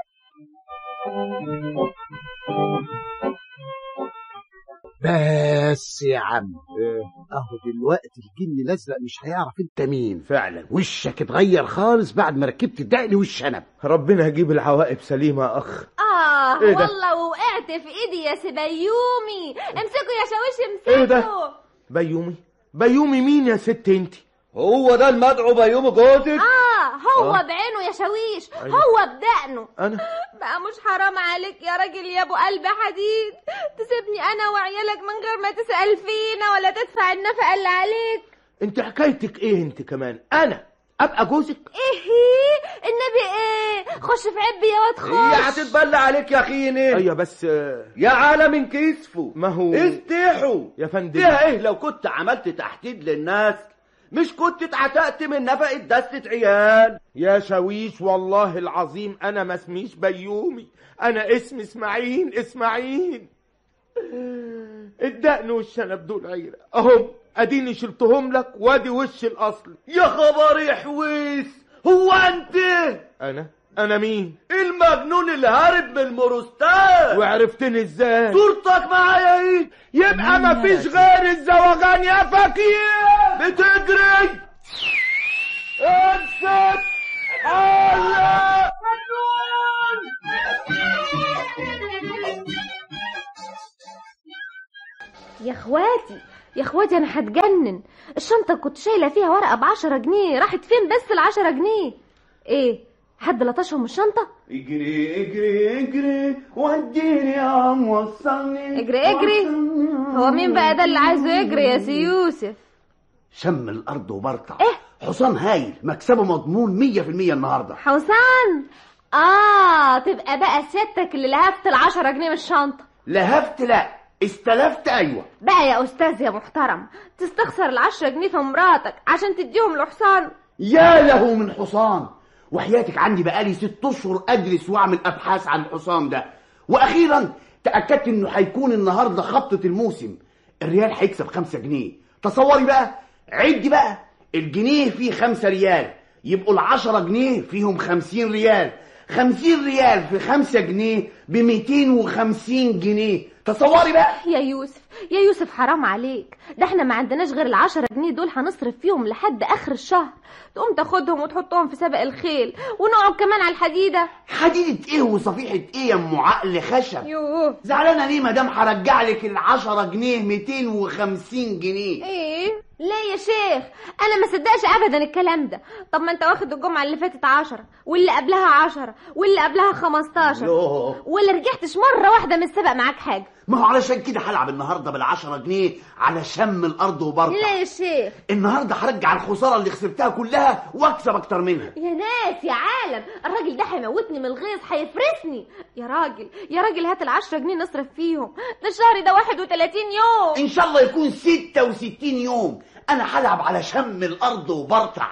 بس يا عم اهو دلوقتي الجن الازرق مش هيعرف انت مين فعلا وشك اتغير خالص بعد ما ركبت الدقن والشنب ربنا يجيب العواقب سليمة يا اخ اه إيه ده؟ والله وقعت في ايدي يا سبيومي امسكوا يا شاويش امسكوا ايه ده بيومي بيومي مين يا ست انت هو ده المدعو بيومي جوزك اه هو آه. بعينه يا شاويش أيوة. هو بدقنه انا بقى مش حرام عليك يا راجل يا ابو قلب حديد تسيبني انا وعيالك من غير ما تسأل فينا ولا تدفع النفقة اللي عليك انت حكايتك ايه انت كمان انا ابقى جوزك ايه النبي ايه خش في عبي يا واد هي خش هتتبلى عليك يا خيني ايوه بس آه، يا عالم كسفه ما هو استحوا يا فندم فيها ايه لو كنت عملت تحديد للناس مش كنت اتعتقت من نفقة دستة عيال يا شاويش والله العظيم انا ما اسميش بيومي انا اسمي اسماعيل اسماعيل الدقن والشنب دول عيرة اهم اديني شلتهم لك وادي وش الاصل يا خبر يا حويس هو انت انا انا مين المجنون اللي هارب من المروستات وعرفتني ازاي صورتك معايا ايه يبقى ما فيش غير الزواغان يا فكير بتجري امسك الله يا اخواتي يا اخواتي انا هتجنن الشنطة كنت شايلة فيها ورقة بعشرة جنيه راحت فين بس العشرة جنيه ايه حد لطشهم الشنطة اجري اجري اجري وديني يا عم وصلني اجري اجري هو مين بقى ده اللي عايزه يجري يا سي يوسف شم الارض وبرطع إيه؟ حصان هايل مكسبه مضمون مية في المية النهاردة حسان اه تبقى بقى سيادتك اللي لهفت العشرة جنيه من الشنطة لهفت لا استلفت ايوه بقى يا استاذ يا محترم تستخسر العشرة جنيه في مراتك عشان تديهم لحسان يا له من حصان وحياتك عندي بقالي ست اشهر ادرس واعمل ابحاث عن الحصان ده واخيرا تاكدت انه هيكون النهارده خبطه الموسم الريال هيكسب خمسة جنيه تصوري بقى عدي بقى الجنيه فيه خمسة ريال يبقوا العشرة جنيه فيهم خمسين ريال خمسين ريال في خمسة جنيه بميتين وخمسين جنيه تصوري بقى يا يوسف يا يوسف حرام عليك ده احنا ما عندناش غير العشرة جنيه دول هنصرف فيهم لحد اخر الشهر تقوم تاخدهم وتحطهم في سبق الخيل ونقعد كمان على الحديدة حديدة ايه وصفيحة ايه يا ام عقل خشب يوه زعلانة ليه مدام هرجع لك العشرة جنيه 250 جنيه ايه ليه يا شيخ انا ما صدقش ابدا الكلام ده طب ما انت واخد الجمعة اللي فاتت عشرة واللي قبلها عشرة واللي قبلها خمستاشر يوه. ولا رجعتش مرة واحدة من السبق معاك حاجة ما هو علشان كده هلعب النهارده بالعشرة جنيه على شم الارض وبرطع لا يا شيخ النهارده هرجع الخساره اللي خسرتها كلها واكسب اكتر منها يا ناس يا عالم الراجل ده هيموتني من الغيظ هيفرسني يا راجل يا راجل هات العشرة جنيه نصرف فيهم ده الشهر ده 31 يوم ان شاء الله يكون 66 يوم انا هلعب على شم الارض وبرطع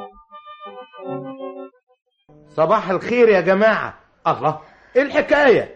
صباح الخير يا جماعة الله ايه الحكاية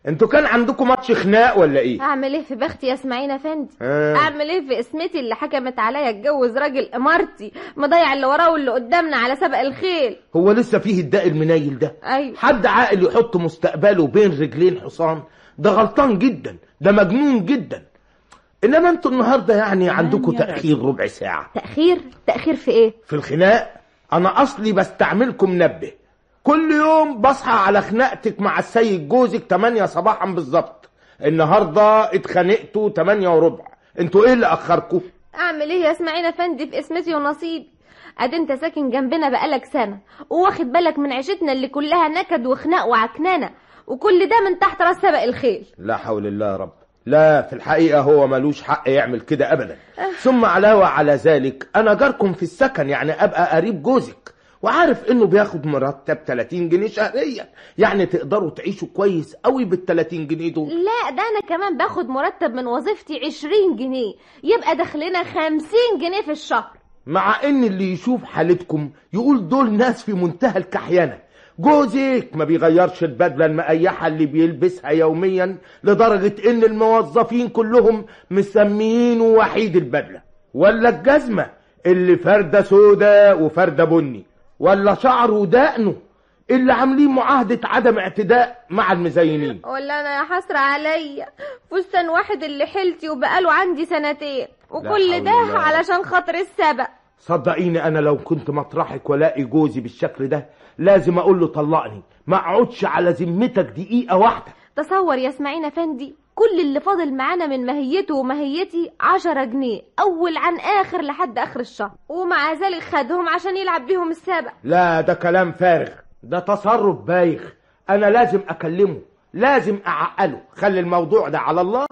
انتوا كان عندكم ماتش خناق ولا ايه اعمل ايه في بختي يا اسماعيل افندي آه. اعمل ايه في اسمتي اللي حكمت عليا اتجوز راجل امارتي مضيع اللي وراه واللي قدامنا على سبق الخيل هو لسه فيه الداء المنيل ده ايوه حد عاقل يحط مستقبله بين رجلين حصان ده غلطان جدا ده مجنون جدا انما انتوا النهارده يعني عندكم تاخير ربع ساعه تاخير تاخير في ايه في الخناق انا اصلي بستعملكم منبه كل يوم بصحى على خناقتك مع السيد جوزك 8 صباحا بالظبط النهارده اتخانقتوا 8 وربع انتوا ايه اللي اخركم اعمل ايه يا اسماعيل افندي في اسمتي ونصيبي ادي انت ساكن جنبنا بقالك سنه وواخد بالك من عيشتنا اللي كلها نكد وخناق وعكنانه وكل ده من تحت راس سبق الخيل لا حول الله يا رب لا في الحقيقة هو ملوش حق يعمل كده أبدا ثم علاوة على ذلك أنا جاركم في السكن يعني أبقى قريب جوزك وعارف إنه بياخد مرتب 30 جنيه شهريا يعني تقدروا تعيشوا كويس قوي بال 30 جنيه دول لا ده انا كمان باخد مرتب من وظيفتي 20 جنيه يبقى دخلنا 50 جنيه في الشهر مع إن اللي يشوف حالتكم يقول دول ناس في منتهى الكحيانة جوزك ما بيغيرش البدلة المقيحة اللي بيلبسها يوميا لدرجة إن الموظفين كلهم مسميينه وحيد البدلة ولا الجزمة اللي فردة سودا وفردة بني ولا شعره ودقنه اللي عاملين معاهدة عدم اعتداء مع المزينين ولا انا يا حسرة عليا فستان واحد اللي حيلتي وبقاله عندي سنتين وكل حول ده الله. علشان خاطر السبق صدقيني انا لو كنت مطرحك والاقي جوزي بالشكل ده لازم اقول له طلقني ما اقعدش على ذمتك دقيقة واحدة تصور يا اسماعيل افندي كل اللي فاضل معانا من ماهيته وماهيتي عشرة جنيه اول عن اخر لحد اخر الشهر ومع ذلك خدهم عشان يلعب بيهم السبق لا ده كلام فارغ ده تصرف بايخ انا لازم اكلمه لازم اعقله خلي الموضوع ده على الله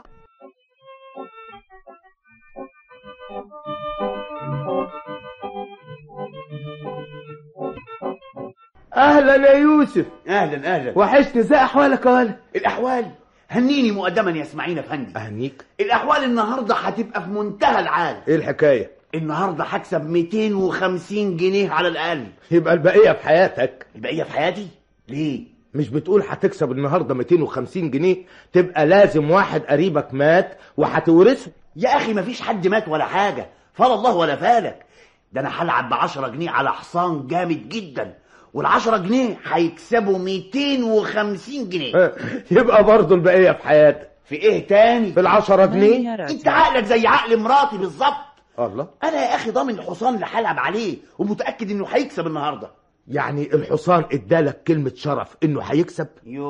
اهلا يا يوسف اهلا اهلا وحشني ازاي احوالك يا ولد الاحوال هنيني مقدما يا اسماعيل افندي اهنيك الاحوال النهارده هتبقى في منتهى العال ايه الحكايه النهارده هكسب 250 جنيه على الاقل يبقى البقيه في حياتك البقيه في حياتي ليه مش بتقول هتكسب النهارده 250 جنيه تبقى لازم واحد قريبك مات وهتورثه يا اخي مفيش حد مات ولا حاجه فال الله ولا فالك ده انا هلعب ب 10 جنيه على حصان جامد جدا وال10 جنيه هيكسبوا 250 جنيه يبقى برضه البقيه في حياتك في ايه تاني في العشرة جنيه انت عقلك زي عقل مراتي بالظبط الله انا يا اخي ضامن الحصان اللي هلعب عليه ومتاكد انه هيكسب النهارده يعني الحصان ادالك كلمة شرف انه هيكسب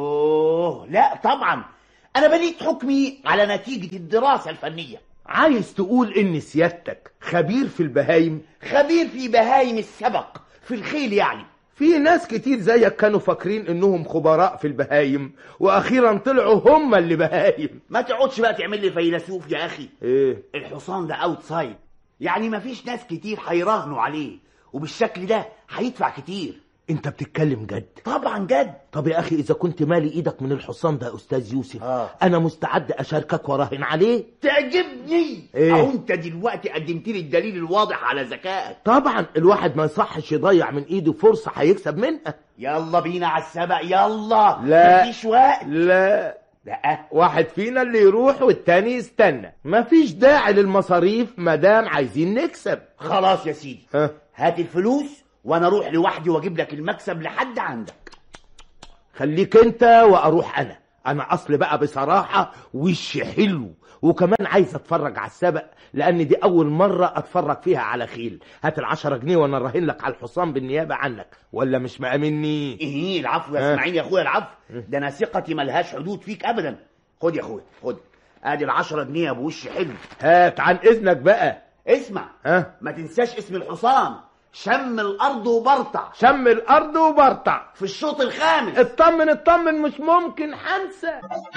يوه لا طبعا انا بنيت حكمي على نتيجة الدراسة الفنية عايز تقول ان سيادتك خبير في البهايم خبير في بهايم السبق في الخيل يعني في ناس كتير زيك كانوا فاكرين انهم خبراء في البهايم واخيرا طلعوا هم اللي بهايم ما تقعدش بقى تعمل لي فيلسوف يا اخي ايه الحصان ده اوتسايد يعني مفيش ناس كتير هيراهنوا عليه وبالشكل ده هيدفع كتير انت بتتكلم جد طبعا جد طب يا اخي اذا كنت مالي ايدك من الحصان ده يا استاذ يوسف آه. انا مستعد اشاركك وراهن عليه تعجبني إيه؟ او انت دلوقتي قدمت لي الدليل الواضح على ذكائك طبعا الواحد ما يصحش يضيع من ايده فرصة هيكسب منها يلا بينا على السبق يلا لا. مفيش وقت لا لا واحد فينا اللي يروح والتاني يستنى مفيش داعي للمصاريف مادام عايزين نكسب خلاص يا سيدي ها هات الفلوس وانا اروح لوحدي واجيب لك المكسب لحد عندك خليك انت واروح انا انا اصل بقى بصراحة وشي حلو وكمان عايز اتفرج على السبق لان دي اول مرة اتفرج فيها على خيل هات العشرة جنيه وانا راهن لك على الحصان بالنيابة عنك ولا مش مأمني ايه العفو يا ها؟ اسماعيل يا اخويا العفو ده انا ثقتي ملهاش حدود فيك ابدا خد يا اخويا خد ادي العشرة جنيه يا ابو وش حلو هات عن اذنك بقى اسمع ها ما تنساش اسم الحصان شم الارض وبرطع شم الارض وبرطع في الشوط الخامس اطمن اطمن مش ممكن حنسى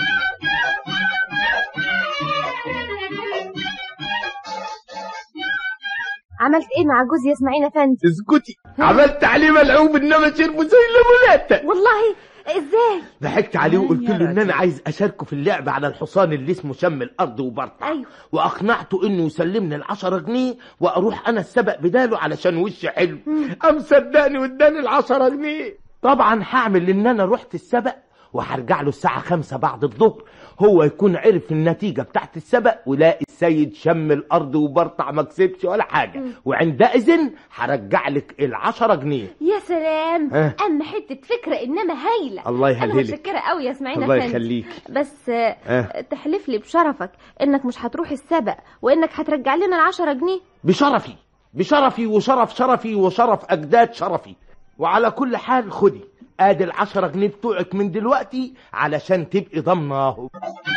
عملت ايه مع جوزي يا اسماعيل افندي اسكتي عملت عليه ملعوب انما شربه زي الليموناتة والله ازاي ضحكت عليه وقلت له ان انا عايز اشاركه في اللعب على الحصان اللي اسمه شم الارض وبرطع ايوه واقنعته انه يسلمني العشرة جنيه واروح انا السبق بداله علشان وشي حلو قام صدقني واداني العشرة جنيه طبعا هعمل ان انا رحت السبق وهرجع له الساعة خمسة بعد الظهر هو يكون عرف النتيجة بتاعت السبق ولاقي السيد شم الأرض وبرطع ما كسبش ولا حاجة وعندئذ هرجع لك العشرة جنيه يا سلام ها. اما حته فكره انما هايله الله انا يهللك. متشكره قوي يا اسماعيل الله أفندي. يخليك. بس آه، ها. تحلف لي بشرفك انك مش هتروح السبق وانك هترجع لنا العشرة جنيه بشرفي بشرفي وشرف شرفي وشرف أجداد شرفي وعلى كل حال خدي ادي العشرة جنيه بتوعك من دلوقتي علشان تبقي ضامناهم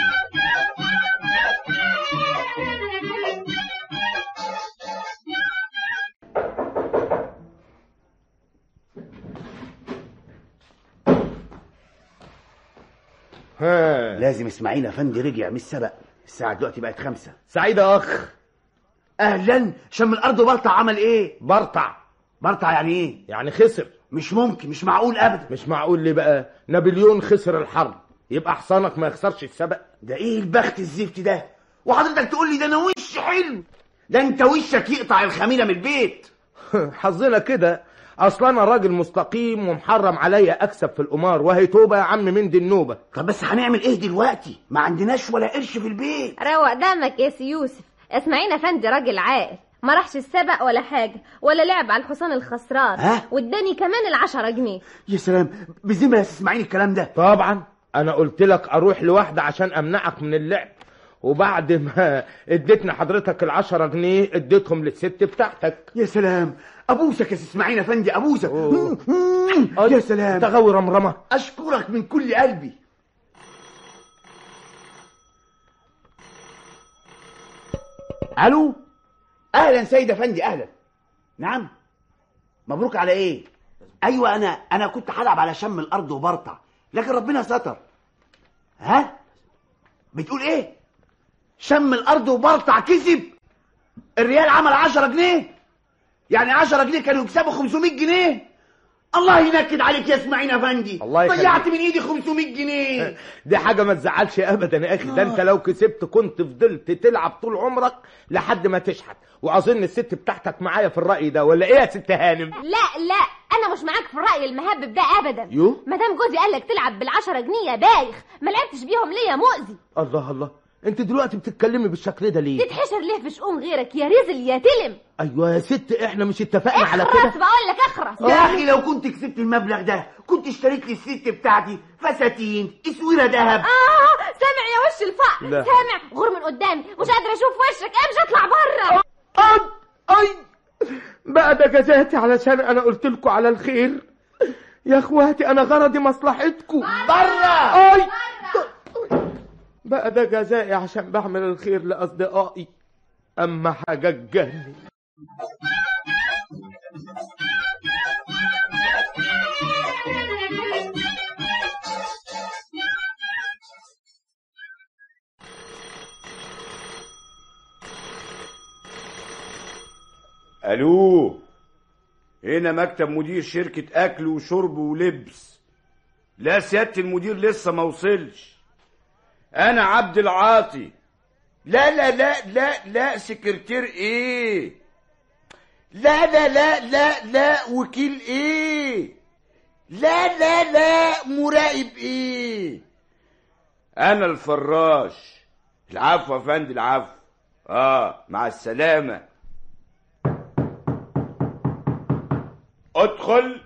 ها لازم اسماعيل افندي رجع من السبق الساعة دلوقتي بقت خمسة سعيد يا اخ اهلا شم الارض وبرطع عمل ايه برطع برطع يعني ايه يعني خسر مش ممكن مش معقول ابدا مش معقول ليه بقى نابليون خسر الحرب يبقى حصانك ما يخسرش السبق ده ايه البخت الزفت ده وحضرتك تقول لي ده انا وش حلو ده انت وشك يقطع الخميره من البيت حظنا كده اصل انا راجل مستقيم ومحرم عليا اكسب في القمار وهي توبه يا عم من دي النوبه طب بس هنعمل ايه دلوقتي ما عندناش ولا قرش في البيت روق دمك يا سي يوسف اسماعيل افندي راجل عاقل ما راحش السبق ولا حاجه ولا لعب على الحصان الخسران ها؟ واداني كمان العشرة جنيه يا سلام بذمه يا اسماعيل الكلام ده طبعا انا قلت لك اروح لوحده عشان امنعك من اللعب وبعد ما اديتني حضرتك العشرة جنيه اديتهم للست بتاعتك يا سلام ابوسك يا سي اسماعيل افندي ابوسك يا سلام تغوي رمرمه اشكرك من كل قلبي الو اهلا سيد افندي اهلا نعم مبروك على ايه ايوه انا انا كنت هلعب على شم الارض وبرطع لكن ربنا ستر ها بتقول ايه شم الارض وبرطع كسب الريال عمل 10 جنيه يعني 10 جنيه كانوا يكسبوا 500 جنيه الله ينكد عليك يا اسماعيل افندي الله يخليك. ضيعت من ايدي 500 جنيه دي حاجة ما تزعلش ابدا يا اخي ده انت لو كسبت كنت فضلت تلعب طول عمرك لحد ما تشحت واظن الست بتاعتك معايا في الرأي ده ولا ايه يا ست هانم لا لا انا مش معاك في الراي المهبب ده ابدا يو ما دام جوزي قال لك تلعب بالعشرة جنيه يا بايخ ما لعبتش بيهم ليه يا مؤذي الله الله انت دلوقتي بتتكلمي بالشكل ده ليه تتحشر ليه في شؤون غيرك يا رزل يا تلم ايوه يا ست احنا مش اتفقنا على اخرس كده بقول لك اخرس يا اخي لو كنت كسبت المبلغ ده كنت اشتريت لي الست بتاعتي فساتين اسوره ذهب اه سامع يا وش الفقر لا. سامع غور من قدامي مش قادره اشوف وشك امشي اطلع بره اي بقى ده جزاتي علشان انا قلت لكم على الخير يا اخواتي انا غرضي مصلحتكم بره اي بقى ده جزائي عشان بعمل الخير لاصدقائي اما حاجه تجنن الو هنا مكتب مدير شركة اكل وشرب ولبس لا سيادة المدير لسه ما وصلش انا عبد العاطي لا لا لا لا لا سكرتير ايه لا لا لا لا لا وكيل ايه لا لا لا مراقب ايه انا الفراش العفو يا فندم العفو اه مع السلامه ادخل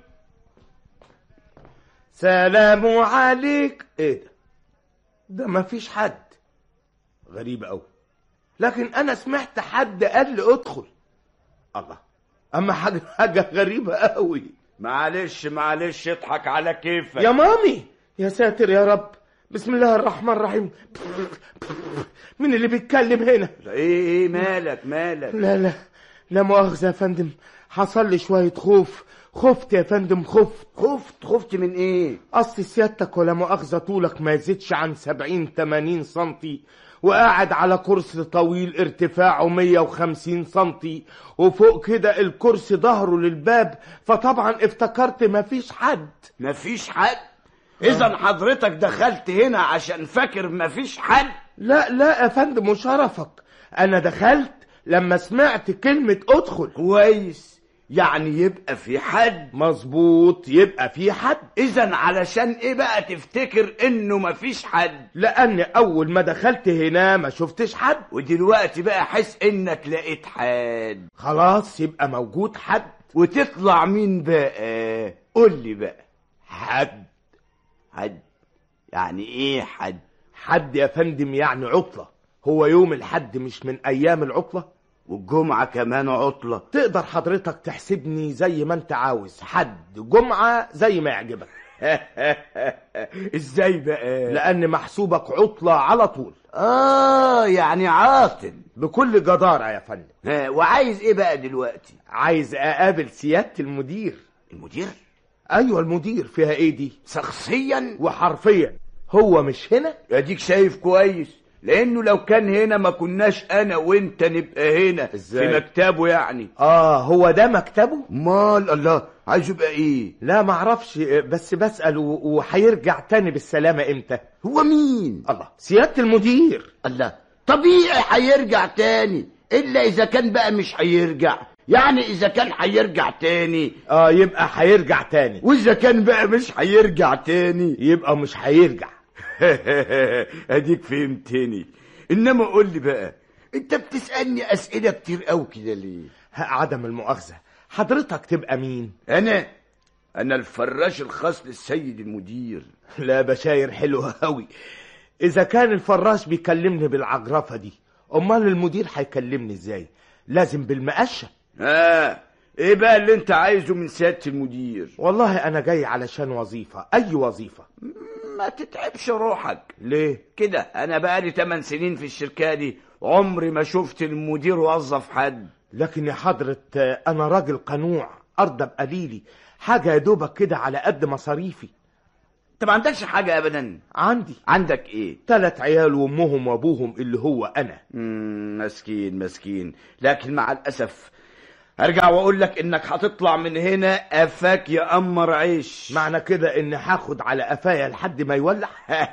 سلام عليك ايه ده ده مفيش حد غريب قوي لكن انا سمعت حد قال لي ادخل الله اما حاجه حاجه غريبه قوي معلش معلش اضحك على كيفك يا مامي يا ساتر يا رب بسم الله الرحمن الرحيم مين اللي بيتكلم هنا ايه ايه مالك مالك لا لا لا مؤاخذة يا فندم حصل لي شوية خوف خفت يا فندم خفت خفت خفت من ايه اصل سيادتك ولا مؤاخذة طولك ما يزيدش عن سبعين تمانين سنتي وقاعد على كرسي طويل ارتفاعه 150 سنتي وفوق كده الكرسي ظهره للباب فطبعا افتكرت مفيش حد مفيش حد اذا حضرتك دخلت هنا عشان فاكر مفيش حد لا لا يا فندم وشرفك انا دخلت لما سمعت كلمة ادخل كويس يعني يبقى في حد مظبوط يبقى في حد اذا علشان ايه بقى تفتكر انه مفيش حد لان اول ما دخلت هنا ما شفتش حد ودلوقتي بقى حس انك لقيت حد خلاص يبقى موجود حد وتطلع مين بقى قول لي بقى حد حد يعني ايه حد حد يا فندم يعني عطلة هو يوم الحد مش من ايام العطلة والجمعة كمان عطلة تقدر حضرتك تحسبني زي ما انت عاوز حد جمعة زي ما يعجبك ازاي بقى لان محسوبك عطلة على طول اه يعني عاطل بكل جدارة يا فندم ها وعايز ايه بقى دلوقتي عايز اقابل سيادة المدير المدير ايوه المدير فيها ايه دي شخصيا وحرفيا هو مش هنا اديك شايف كويس لانه لو كان هنا ما كناش انا وانت نبقى هنا إزاي؟ في مكتبه يعني اه هو ده مكتبه مال الله عايز يبقى ايه لا معرفش بس بسأل و- وهيرجع تاني بالسلامة امتى هو مين الله سيادة المدير الله طبيعي هيرجع تاني الا اذا كان بقى مش هيرجع يعني اذا كان هيرجع تاني اه يبقى هيرجع تاني واذا كان بقى مش هيرجع تاني يبقى مش هيرجع اديك فهمتني انما قول لي بقى انت بتسالني اسئله كتير قوي كده ليه عدم المؤاخذة حضرتك تبقى مين انا انا الفراش الخاص للسيد المدير لا بشاير حلوة قوي اذا كان الفراش بيكلمني بالعجرفة دي امال المدير هيكلمني ازاي لازم بالمقشة اه ايه بقى اللي انت عايزه من سياده المدير والله انا جاي علشان وظيفة اي وظيفة ما تتعبش روحك ليه كده انا بقالي 8 سنين في الشركه دي عمري ما شفت المدير وظف حد لكن يا حضرة آه، انا راجل قنوع ارضى بقليلي حاجة يا دوبك كده على قد مصاريفي انت ما عندكش حاجه ابدا عندي عندك ايه تلات عيال وامهم وابوهم اللي هو انا مم، مسكين مسكين لكن مع الاسف ارجع واقول لك انك هتطلع من هنا قفاك يا قمر عيش معنى كده اني هاخد على قفايا لحد ما يولع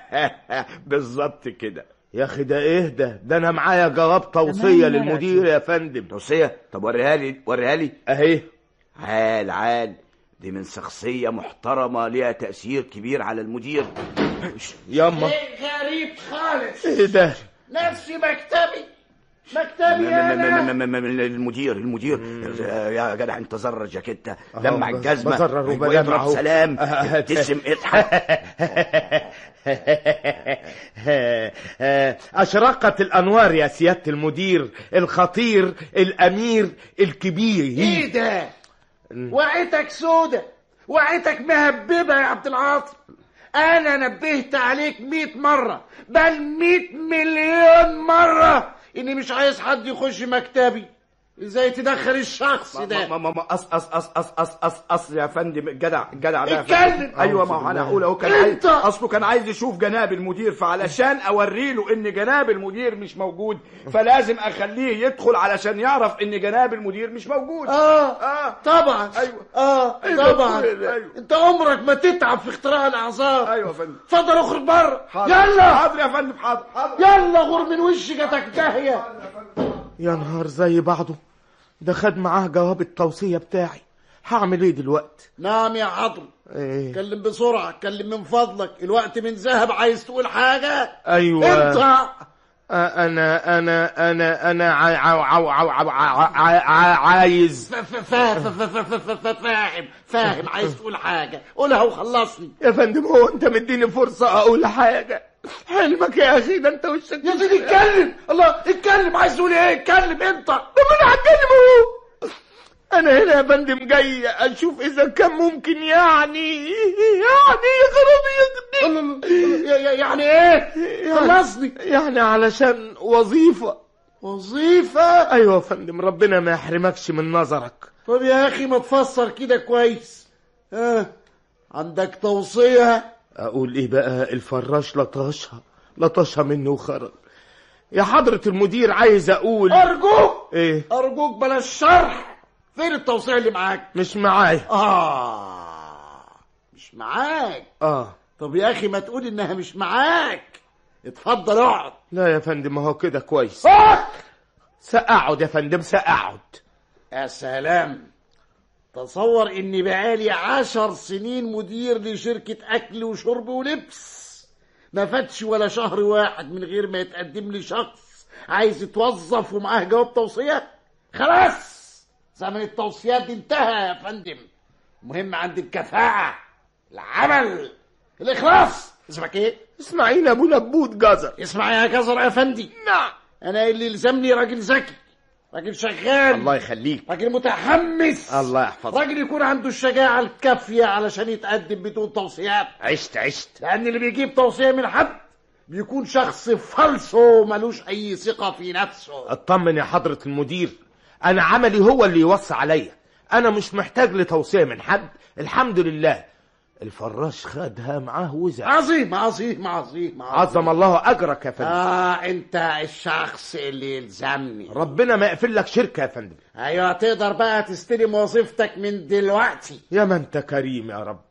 بالظبط كده يا اخي ده ايه ده ده انا معايا جواب توصية تمام يا للمدير يا فندم توصيه طب وريها لي وريها لي اهي عال عال دي من شخصيه محترمه ليها تاثير كبير على المدير ياما شيء غريب خالص ايه ده نفسي مكتبي مكتبي انا المدير المدير يا جدع انت زرر جاكيتة لمع بز- الجزمة بزرر أيوة، وبلمع اضرب أهو. سلام آه، ابتسم اضحك أشرقت الأنوار يا سيادة المدير الخطير الأمير الكبير ايه ده وعيتك سودة وعيتك مهببة يا عبد العاطي انا نبهت عليك مئة مرة بل مئة مليون مرة اني مش عايز حد يخش مكتبي ازاي تدخل الشخص ده ما ما ما أص أص أص أص أص أص أص يا فندم الجدع الجدع ده يا اتكلم. فندم. أيوة ما هو أنا هقول أهو كان أنت. عايز أصله كان عايز يشوف جناب المدير فعلشان أوري له إن جناب المدير مش موجود فلازم أخليه يدخل علشان يعرف إن جناب المدير مش موجود اه آه طبعا أيوة. اه أيوة. طبعا أيوة. انت عمرك ما تتعب في اختراع الاعذار أيوة يا فندم اتفضل اخرج بره حاضر. يلا حاضر يا فندم حاضر حاضر يلا غور من وش جاتك داهيه يا نهار زي بعضه ده خد معاه جواب التوصية بتاعي هعمل ايه دلوقتي نعم يا حضر ايه اتكلم بسرعة اتكلم من فضلك الوقت من ذهب عايز تقول حاجة ايوه انت آه، انا انا انا انا عا- عا- عا- عا- عا- عا- عا- عايز ف- ف- فا- ف- ف- ف- ف- ف- فاهم فاهم عايز تقول حاجة قولها وخلصني يا فندم هو انت مديني فرصة اقول حاجة حلمك يا اخي ده انت وشك يا سيدي اتكلم الله اتكلم عايز تقول ايه اتكلم انت طب انا هتكلم اهو انا هنا يا فندم جاي اشوف اذا كان ممكن يعني يعني يا خرابي يا- يا- يعني ايه خلصني يعني علشان وظيفة وظيفة ايوه يا فندم ربنا ما يحرمكش من نظرك طب يا اخي ما تفسر كده كويس ها عندك توصية اقول ايه بقى الفراش لطشها لطشها مني وخرج يا حضرة المدير عايز اقول ارجوك ايه ارجوك بلاش شرح فين التوصية اللي معاك مش معايا اه مش معاك اه طب يا اخي ما تقول انها مش معاك اتفضل اقعد لا يا فندم هو كده كويس آه! سأقعد يا فندم سأقعد يا سلام تصور اني بقالي عشر سنين مدير لشركة اكل وشرب ولبس ما فاتش ولا شهر واحد من غير ما يتقدم لي شخص عايز يتوظف ومعاه جواب توصية خلاص زمن التوصيات دي انتهى يا فندم المهم عندي الكفاءة العمل الإخلاص اسمك ايه؟ اسماعيل ابو نبوت جزر اسمع يا جزر يا فندي نعم انا اللي يلزمني راجل ذكي راجل شغال الله يخليك راجل متحمس الله يحفظك راجل يكون عنده الشجاعة الكافية علشان يتقدم بدون توصيات عشت عشت لأن اللي بيجيب توصية من حد بيكون شخص فالصو ملوش أي ثقة في نفسه اطمن يا حضرة المدير انا عملي هو اللي يوصي عليا انا مش محتاج لتوصية من حد الحمد لله الفراش خدها معاه وزع عظيم عظيم عظيم عظم الله اجرك يا فندم آه أنت الشخص اللي يلزمني ربنا ما يقفل لك شركة يا فندم أيوة تقدر بقى تستلم وظيفتك من دلوقتي يا ما انت كريم يا رب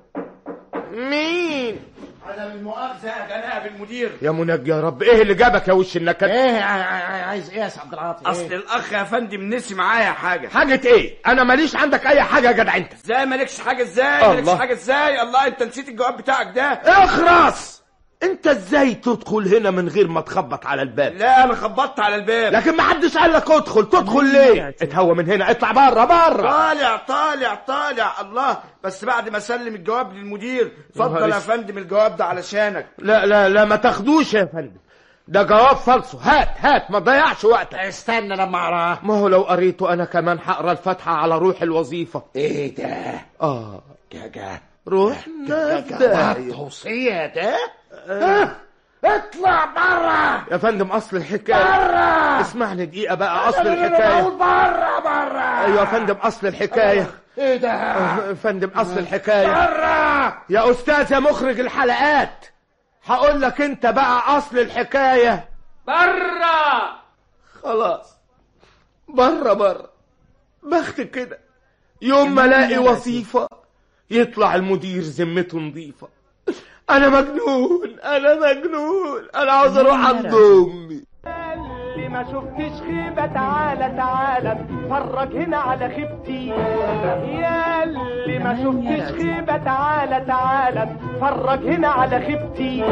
مين عدم المؤاخذة يا جناب المدير يا منجي يا رب ايه اللي جابك يا وش النكد ايه ع- ع- عايز ايه يا سي عبد العاطي اصل إيه؟ الاخ يا فندم نسي معايا حاجة حاجة ايه انا ماليش عندك اي حاجة يا جدع انت ازاي مالكش حاجة ازاي الله. مالكش حاجة ازاي الله انت نسيت الجواب بتاعك ده اخرس انت ازاي تدخل هنا من غير ما تخبط على الباب لا انا خبطت على الباب لكن ما حدش قال لك ادخل تدخل ليه اتهوى من هنا اطلع بره بره طالع طالع طالع الله بس بعد ما اسلم الجواب للمدير اتفضل يا اسود. فندم الجواب ده علشانك لا لا لا ما تاخدوش يا فندم ده جواب فالصو هات هات ما تضيعش وقتك استنى لما اقراه ما هو لو قريته انا كمان هقرا الفاتحه على روح الوظيفه ايه ده اه جاجا روحنا جواب في توصية ده ها؟ اطلع بره يا فندم اصل الحكايه بره اسمعني دقيقه بقى اصل بقول الحكايه بره بره ايوه يا فندم اصل الحكايه ايه ده يا فندم اصل الحكايه بره يا استاذ يا مخرج الحلقات هقول لك انت بقى اصل الحكايه برا خلاص بره بره بخت كده يوم ما الاقي وظيفه يطلع المدير ذمته نظيفه انا مجنون انا مجنون انا عاوز اروح عند امي اللي ما شفتش خيبة تعالى تعالى اتفرج هنا على خيبتي يا اللي ما شفتش خيبة تعالى تعالى اتفرج هنا على خيبتي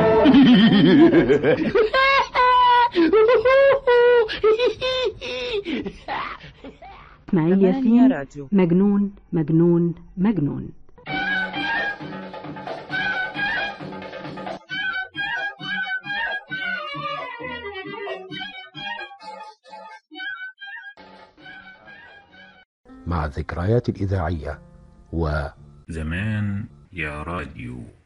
اسماعيل ياسين مجنون مجنون مجنون مع الذكريات الإذاعية و زمان يا راديو